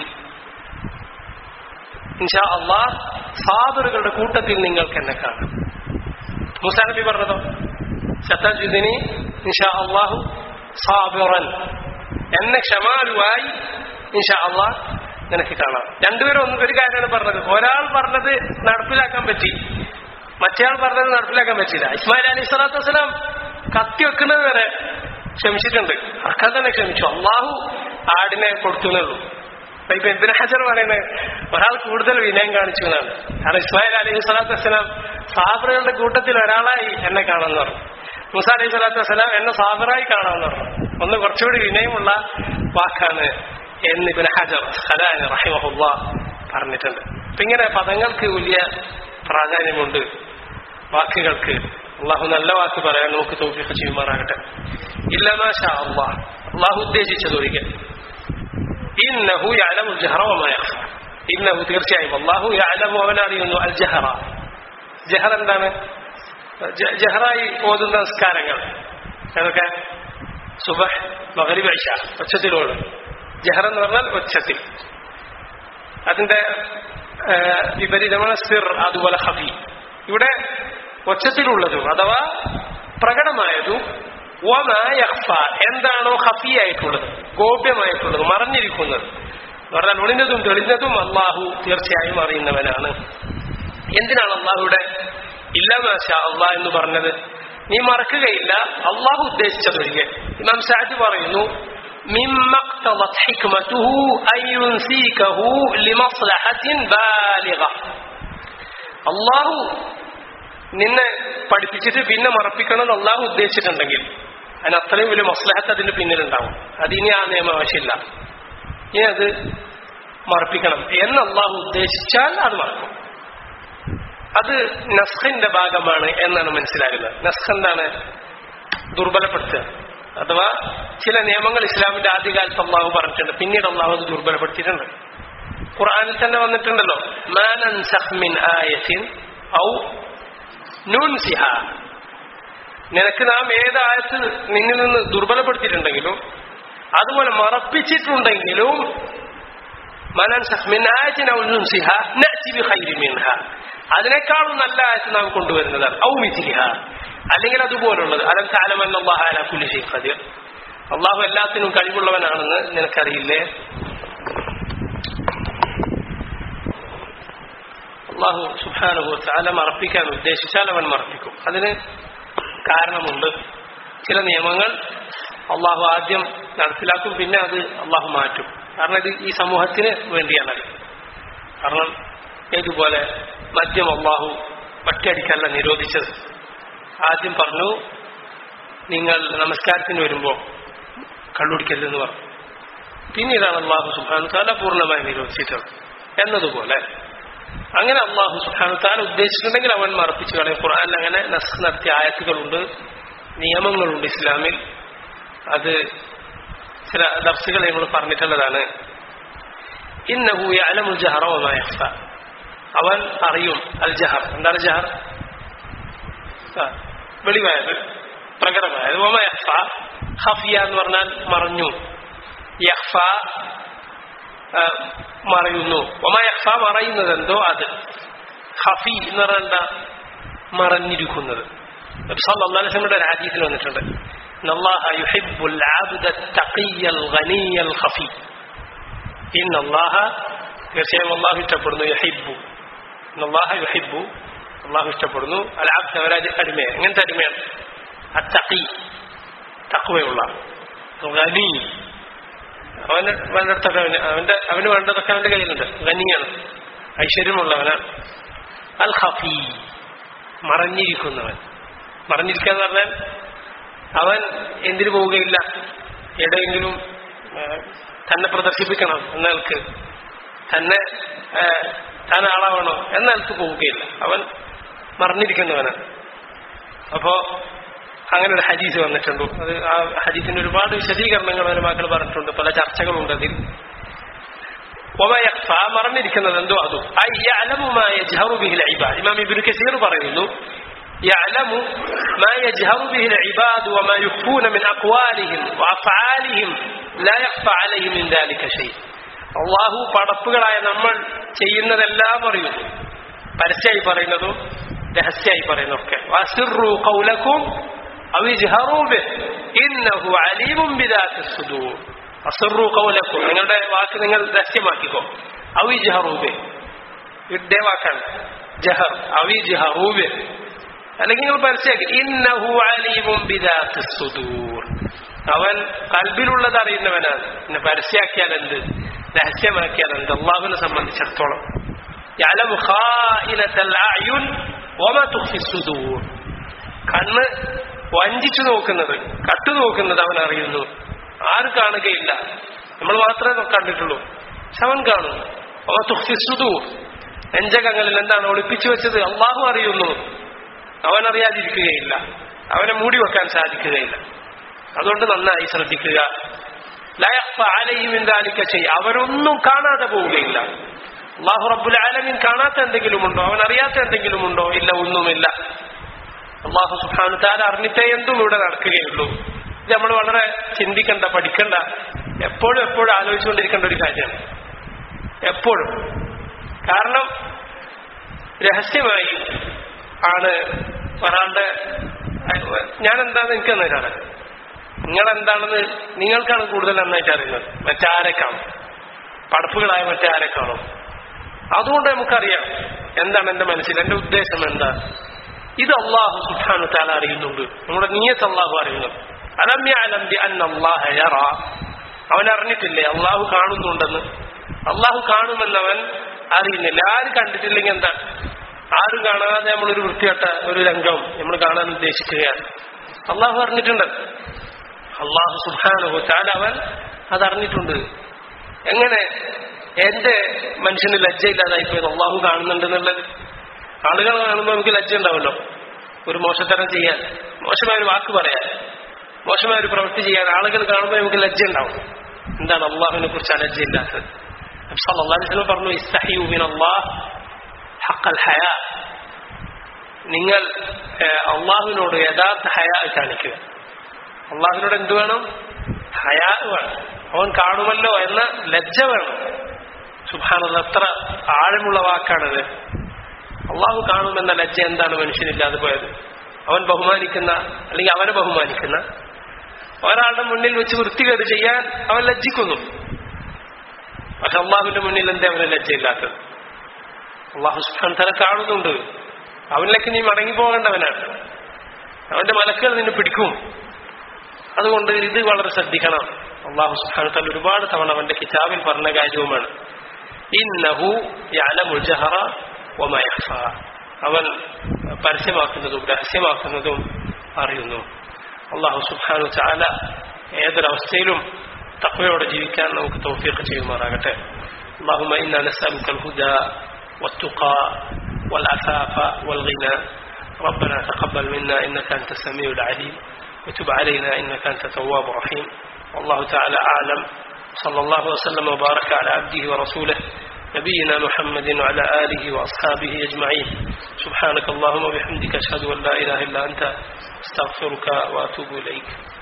ഇൻഷാ അള്ളാഹ് സാബറുകളുടെ കൂട്ടത്തിൽ നിങ്ങൾക്ക് എന്നെ കാണാം മൂസാ നബി പറഞ്ഞതോ സത്തജിദിനി ഇൻഷാ അള്ളാഹു സാബിറൻ എന്നെ ക്ഷമാലുവായി ഇൻഷാ അള്ളാഹ് നിനക്ക് കാണാം രണ്ടുപേരും ഒന്ന് ഒരു കാര്യമാണ് പറഞ്ഞത് ഒരാൾ പറഞ്ഞത് നടപ്പിലാക്കാൻ പറ്റി മറ്റേയാൾ പറഞ്ഞത് നടപ്പിലാക്കാൻ പറ്റില്ല ഇസ്മായിൽ അലി സ്വലാത്തു വസ്സലാം കത്തി വെക്കുന്നത് വരെ ക്ഷമിച്ചിട്ടുണ്ട് അർക്കാൻ തന്നെ ക്ഷമിച്ചു അള്ളാഹു ആടിനെ കൊടുത്തു എന്നുള്ളൂ അപ്പൊ ഇപ്പൊ എന്തിനാ ഹജർ പറയുന്നത് ഒരാൾ കൂടുതൽ വിനയം കാണിച്ചു എന്നാണ് കാരണം ഇസ്മായിൽ അലൈഹി സ്വലാത്തു വസ്സലാം സാബറുകളുടെ കൂട്ടത്തിൽ ഒരാളായി എന്നെ കാണാമെന്ന് പറഞ്ഞു മുസ അലൈഹി സ്വലാത്തു വസ്സലാം എന്നെ സാബറായി കാണാമെന്ന് പറഞ്ഞു ഒന്ന് കുറച്ചുകൂടി വിനയമുള്ള വാക്കാണ് എന്ന് ഇബിൻ ഹജർ ഖലാൻ റഹിമഹുല്ല പറഞ്ഞിട്ടുണ്ട് അപ്പൊ ഇങ്ങനെ പദങ്ങൾക്ക് വലിയ പ്രാധാന്യമുണ്ട് വാക്കുകൾക്ക് അള്ളാഹു നല്ല വാക്ക് പറയാൻ നമുക്ക് തോഫിക്ക് ചെയ്യുമാറാകട്ടെ ഇല്ല മാഷ അള്ളാഹ് അള്ളാഹു ഉദ്ദേശിച്ചത് ഒരിക്കൽ ഇന്നഹു യഅലമു ജഹറ വമാ യഖ്ഫ ഇന്നഹു തീർച്ചയായും അള്ളാഹു യഅലമു അവൻ അറിയുന്നു അൽ ജഹറ ജഹർ എന്താണ് ജ- ജഹറായി ഓതുന്ന സംസ്കാരങ്ങൾ ഏതൊക്കെ സുബഹ് മഗ്രിബ് ഇശ ഒച്ചത്തിലോട് ജഹർ എന്ന് പറഞ്ഞാൽ ഒച്ചത്തിൽ അതിന്റെ ആ, വിപരീതമാണ് സിർ അതുപോലെ ഹഫി ഇവിടെ ഒച്ചത്തിലുള്ളതും അഥവാ പ്രകടമായതും വമാ യഖ്ഫ എന്താണോ ഹഫിയായിട്ടുള്ളത് ഗോപ്യമായിട്ടുള്ളത് മറഞ്ഞിരിക്കുന്നത് എന്ന് പറഞ്ഞാൽ ഒളിഞ്ഞതും തെളിഞ്ഞതും അള്ളാഹു തീർച്ചയായും അറിയുന്നവനാണ് എന്തിനാണ് അള്ളാഹുയുടെ ഇല്ല മാഷ അള്ളാഹ് എന്ന് പറഞ്ഞത് നീ മറക്കുകയില്ല അള്ളാഹു ഉദ്ദേശിച്ചതൊഴികെ ഇമാം സാജ് പറയുന്നു مما اقتضت حكمته أن ينسيكه لمصلحة بالغة അള്ളാഹു നിന്നെ പഠിപ്പിച്ചിട്ട് പിന്നെ മറപ്പിക്കണം എന്ന് അള്ളാഹു ഉദ്ദേശിച്ചിട്ടുണ്ടെങ്കിൽ അതിന് അത്രയും വലിയ മസ്ലഹത്ത് അതിന്റെ പിന്നിലുണ്ടാവും അതിനി ആ നിയമം ആവശ്യമില്ല ഇനി അത് മറപ്പിക്കണം എന്ന് അള്ളാഹു ഉദ്ദേശിച്ചാൽ അത് മറക്കും അത് നസ്ഖിന്റെ ഭാഗമാണ് എന്നാണ് മനസ്സിലാകുന്നത് നസ്ഖ് എന്താണ് ദുർബലപ്പെടുത്തുക അഥവാ ചില നിയമങ്ങൾ ഇസ്ലാമിന്റെ ആദ്യകാലത്ത് അള്ളാഹു പറഞ്ഞിട്ടുണ്ട് പിന്നീട് അള്ളാഹു അത് ദുർബലപ്പെടുത്തിയിട്ടുണ്ട് ഖുർആനിൽ തന്നെ വന്നിട്ടുണ്ടല്ലോ മാ നൻസഖ് മിൻ ആയത്തിൻ ഔ നുൻസിഹ നിനക്ക് നാം ഏത് ആയത്ത് നിന്നിൽ നിന്ന് ദുർബലപ്പെടുത്തിയിട്ടുണ്ടെങ്കിലും അതുപോലെ മറപ്പിച്ചിട്ടുണ്ടെങ്കിലും മനൻസഖ് മിൻ ആയത്തിൻ ഔ നുൻസിഹ നഅതി ബിഖൈരി മിൻഹ അതിനേക്കാളും നല്ല ആയത്ത് നാം കൊണ്ടുവരുന്നതാണ് ഔ മിഥിലിഹ അല്ലെങ്കിൽ അതുപോലുള്ളത് അലം താലമൻ അള്ളാഹു അലാ കുല്ലി ഷൈഇൻ ഖദീർ അള്ളാഹു എല്ലാത്തിനും കഴിവുള്ളവനാണെന്ന് നിനക്കറിയില്ലേ അള്ളാഹു സുബാനുഭവ താല മറപ്പിക്കാൻ ഉദ്ദേശിച്ചാൽ അവൻ മറപ്പിക്കും അതിന് കാരണമുണ്ട് ചില നിയമങ്ങൾ അള്ളാഹു ആദ്യം നടപ്പിലാക്കും പിന്നെ അത് അള്ളാഹു മാറ്റും കാരണം ഇത് ഈ സമൂഹത്തിന് വേണ്ടിയാണത് കാരണം ഏതുപോലെ മദ്യം അള്ളാഹു ഒറ്റയടിക്കല്ല നിരോധിച്ചത് ആദ്യം പറഞ്ഞു നിങ്ങൾ നമസ്കാരത്തിന് വരുമ്പോൾ കള്ളുടിക്കരുതെന്ന് പറഞ്ഞു പിന്നീടാണ് അള്ളാഹു സുബാനു താല പൂർണ്ണമായി നിരോധിച്ചിട്ടുള്ളത് എന്നതുപോലെ അങ്ങനെ അള്ളാഹു സുബാനു താല ഉദ്ദേശിച്ചിട്ടുണ്ടെങ്കിൽ അവൻ മറപ്പിച്ചു കളയും ഖുർആാനിൽ അങ്ങനെ നസ് നടത്തിയ ആയത്തുകളുണ്ട് നിയമങ്ങളുണ്ട് ഇസ്ലാമിൽ അത് ചില ദർശകൾ നമ്മൾ പറഞ്ഞിട്ടുള്ളതാണ് ഇന്നഹു യഅലമുൽ ജഹറ വമാ യഖ്ഫ അവൻ അറിയും അൽ ജഹർ എന്താണ് ജഹർ ആ, വെളിവായത് പ്രകടമായത് വമ യഖ്ഫ ഖഫിയ എന്ന് പറഞ്ഞാൽ മറഞ്ഞു യഖ്ഫ ആ, മറയുന്നു വമ യഖ്ഫ മറയുന്നത് എന്തോ അത് ഖഫി എന്ന് പറഞ്ഞാൽ എന്താ മറഞ്ഞിരിക്കുന്നത് നബി സല്ലല്ലാഹു അലൈഹി വസല്ലമയുടെ ഒരു ഹദീസിൽ വന്നിട്ടുണ്ട് ഇന്നല്ലാഹ യുഹിബ്ബുൽ അബ്ദ തഖിയ്യൽ ഗനിയ്യൽ ഖഫി ഇന്നല്ലാഹ തീർച്ചയായും അള്ളാഹു ഇഷ്ടപ്പെടുന്നു യഹിബു ഇന്നല്ലാഹ യുഹിബ്ബു അള്ളാഹു ഇഷ്ടപ്പെടുന്നു അൽ അബ്ദ അവരാജ് അടിമയെ എങ്ങനത്തെ അടിമയാണ് അത്തഖി തഖ്വയുള്ള ഗനി അവന് വേണ്ടതൊക്കെ അവന് അവന്റെ അവന് വേണ്ടതൊക്കെ അവന്റെ കയ്യിലുണ്ട് ഗനിയാണ് ഐശ്വര്യമുള്ളവനാണ് അൽ ഖഫി മറഞ്ഞിരിക്കുന്നവൻ മറഞ്ഞിരിക്കുക എന്ന് പറഞ്ഞാൽ അവൻ എന്തിനു പോവുകയില്ല എവിടെയെങ്കിലും ആ, തന്നെ പ്രദർശിപ്പിക്കണം എന്നയാൾക്ക് തന്നെ ആ, താൻ ആളാവണോ എന്നയാൾക്ക് പോവുകയില്ല അവൻ മറഞ്ഞിരിക്കുന്നവനാണ് അപ്പോ അങ്ങനെ ഒരു ഹദീസ് വന്നിട്ടുണ്ട് അത് ആ ഹദീസിന്റെ ഒരുപാട് വിശദീകരണങ്ങൾ ഒരുമാക്കൾ പറഞ്ഞിട്ടുണ്ട് പല ചർച്ചകളുണ്ട് അതിൽ وما يخفى മറഞ്ഞിരിക്കുന്നത് എന്തോ അതും ഐ يعلم ما يجهر به العباد ഇമാം ഇബ്നു കസീർ പറയുന്നു يعلم ما يجهر به العباد وما يخفون من أقوالهم وأفعالهم لا يخفى عليه من ذلك شيء അള്ളാഹു പടപ്പുകളായ നമ്മൾ ചെയ്യുന്നതെല്ലാം അറിയുന്നു പരസ്യമായി പറയുന്നതും രഹസ്യമായി പറയുന്നതൊക്കെ വസിറു കൗലക്കും أو اجهروا به إنه عليم بذات الصدور അസറു കൗലക്കും നിങ്ങളുടെ വാക്ക് നിങ്ങൾ രഹസ്യമാക്കിക്കോ അവി ജഹറൂബെ ഇഡ്ഡേ വാക്കാണ് ജഹർ അവി ജഹറൂബെ അല്ലെങ്കിൽ നിങ്ങൾ പരസ്യമാക്കി ഇന്നഹു അലീമും ബിദാത്ത് സുദൂർ അവൻ കൽബിലുള്ളത് അറിയുന്നവനാണ് പിന്നെ പരസ്യമാക്കിയാൽ എന്ത് രഹസ്യമാക്കിയാൽ എന്ത് അള്ളാഹുവിനെ സംബന്ധിച്ചിടത്തോളം يعلم خائنة الأعين وما تخفي الصدور കണ്ണ് വഞ്ചിച്ചു നോക്കുന്നത് കട്ടു നോക്കുന്നത് അവൻ അറിയുന്നു ആരും കാണുകയില്ല നമ്മൾ മാത്രമേ കണ്ടിട്ടുള്ളൂ പക്ഷെ അവൻ കാണും അവ തുഫിസുദൂർ നെഞ്ചകങ്ങളിൽ എന്താണ് ഒളിപ്പിച്ചു വെച്ചത് അള്ളാഹു അറിയുന്നു അവൻ അറിയാതിരിക്കുകയില്ല അവനെ മൂടി വെക്കാൻ സാധിക്കുകയില്ല അതുകൊണ്ട് നന്നായി ശ്രദ്ധിക്കുക ആലയുമിന്താലിക്ക ചെയ്യ അവരൊന്നും കാണാതെ പോവുകയില്ല അള്ളാഹു റബ്ബുൽ ആലമീൻ കാണാത്ത എന്തെങ്കിലും ഉണ്ടോ അവൻ അറിയാത്ത എന്തെങ്കിലും ഉണ്ടോ ഇല്ല ഒന്നുമില്ല അള്ളാഹു സുഹാനു താര അറിഞ്ഞിട്ടേ എന്തും ഇവിടെ നടക്കുകയുള്ളൂ ഇത് നമ്മൾ വളരെ ചിന്തിക്കണ്ട പഠിക്കണ്ട എപ്പോഴും എപ്പോഴും ആലോചിച്ചുകൊണ്ടിരിക്കേണ്ട ഒരു കാര്യമാണ് എപ്പോഴും കാരണം രഹസ്യമായി ആണ് ഒരാളുടെ ഞാൻ എന്താണെന്ന് എനിക്ക് നന്നായിട്ടാണ് നിങ്ങൾ എന്താണെന്ന് നിങ്ങൾക്കാണ് കൂടുതൽ നന്നായിട്ട് അറിയുന്നത് മറ്റാരെ കാണും പടപ്പുകളായ മറ്റാരെ കാണും അതുകൊണ്ട് നമുക്കറിയാം എന്താണ് എന്റെ മനസ്സിൽ എന്റെ ഉദ്ദേശം എന്താ ഇത് അള്ളാഹു സുഖാനു താല അറിയുന്നുണ്ട് നമ്മുടെ നീയത്ത് അള്ളാഹു അറിയുന്നു അലമ്യാലംബി അൻ അള്ളാഹ അവൻ അറിഞ്ഞിട്ടില്ലേ അള്ളാഹു കാണുന്നുണ്ടെന്ന് അള്ളാഹു കാണുമെന്നവൻ അറിയുന്നില്ല ആരും കണ്ടിട്ടില്ലെങ്കിൽ എന്താ ആരും കാണാതെ നമ്മളൊരു വൃത്തികെട്ട ഒരു രംഗം നമ്മൾ കാണാൻ ഉദ്ദേശിക്കുകയാണ് അള്ളാഹു അറിഞ്ഞിട്ടുണ്ട് അള്ളാഹു സുഖാനു താല അവൻ അതറിഞ്ഞിട്ടുണ്ട് എങ്ങനെ എന്റെ മനുഷ്യന് ലജ്ജയില്ലാതായിപ്പോയത് അള്ളാഹു കാണുന്നുണ്ട് എന്നുള്ളത് ആളുകൾ കാണുമ്പോൾ നമുക്ക് ലജ്ജ ഉണ്ടാവല്ലോ ഒരു മോശത്തരം ചെയ്യാൻ മോശമായ ഒരു വാക്ക് പറയാൻ മോശമായ ഒരു പ്രവൃത്തി ചെയ്യാൻ ആളുകൾ കാണുമ്പോൾ നമുക്ക് ലജ്ജ ഉണ്ടാവും എന്താണ് അള്ളാഹുവിനെ കുറിച്ച് ലജ്ജയില്ലാത്തത് അള്ളാഹു പറഞ്ഞു ഇസ്തഹിൻ അള്ളാഹ് ഹക്കൽ ഹയ നിങ്ങൾ അള്ളാഹുവിനോട് യഥാർത്ഥ ഹയാ കാണിക്കുക അള്ളാഹുവിനോട് എന്ത് വേണം ഹയാ വേണം അവൻ കാണുമല്ലോ എന്ന ലജ്ജ വേണം സുഭാനത് എത്ര ആഴമുള്ള വാക്കാണത് അള്ളാഹു കാണുമെന്ന ലജ്ജ എന്താണ് മനുഷ്യനില്ലാതെ പോയത് അവൻ ബഹുമാനിക്കുന്ന അല്ലെങ്കിൽ അവനെ ബഹുമാനിക്കുന്ന ഒരാളുടെ മുന്നിൽ വെച്ച് വൃത്തികേട് ചെയ്യാൻ അവൻ ലജ്ജിക്കുന്നു പക്ഷെ അള്ളാഹുവിന്റെ മുന്നിൽ എന്തേ അവന് ലജ്ജയില്ലാത്തത് അള്ളാഹു സുഖാൻ തല കാണുന്നുണ്ട് അവനിലേക്ക് നീ മടങ്ങി പോകേണ്ടവനാണ് അവന്റെ മലക്കുകൾ നിന്നെ പിടിക്കും അതുകൊണ്ട് ഇത് വളരെ ശ്രദ്ധിക്കണം അള്ളാഹു സുഖാൻ തല ഒരുപാട് തവണ അവന്റെ കിതാബിൽ പറഞ്ഞ കാര്യവുമാണ് ഇന്നഹു യഅലമുൽ ജഹറ വമാ യഖ്ഫ അവൻ പരസ്യമാക്കുന്നതും രഹസ്യമാക്കുന്നതും അറിയുന്നു അള്ളാഹു സുബ്ഹാനഹു തആല ഏതൊരവസ്ഥയിലും തഖ്വയോടെ ജീവിക്കാൻ നമുക്ക് തൗഫീഖ് ചെയ്യുമാറാകട്ടെ اللهم إنا نسألك الهدى والتقى والعفاف والغنى ربنا تقبل منا إنك أنت السميع العليم وتب علينا إنك أنت التواب الرحيم والله تعالى أعلم صلى الله وسلم وبارك على عبده ورسوله نبينا محمد وعلى آله وأصحابه أجمعين سبحانك اللهم وبحمدك أشهد أن لا إله إلا أنت استغفرك وأتوب إليك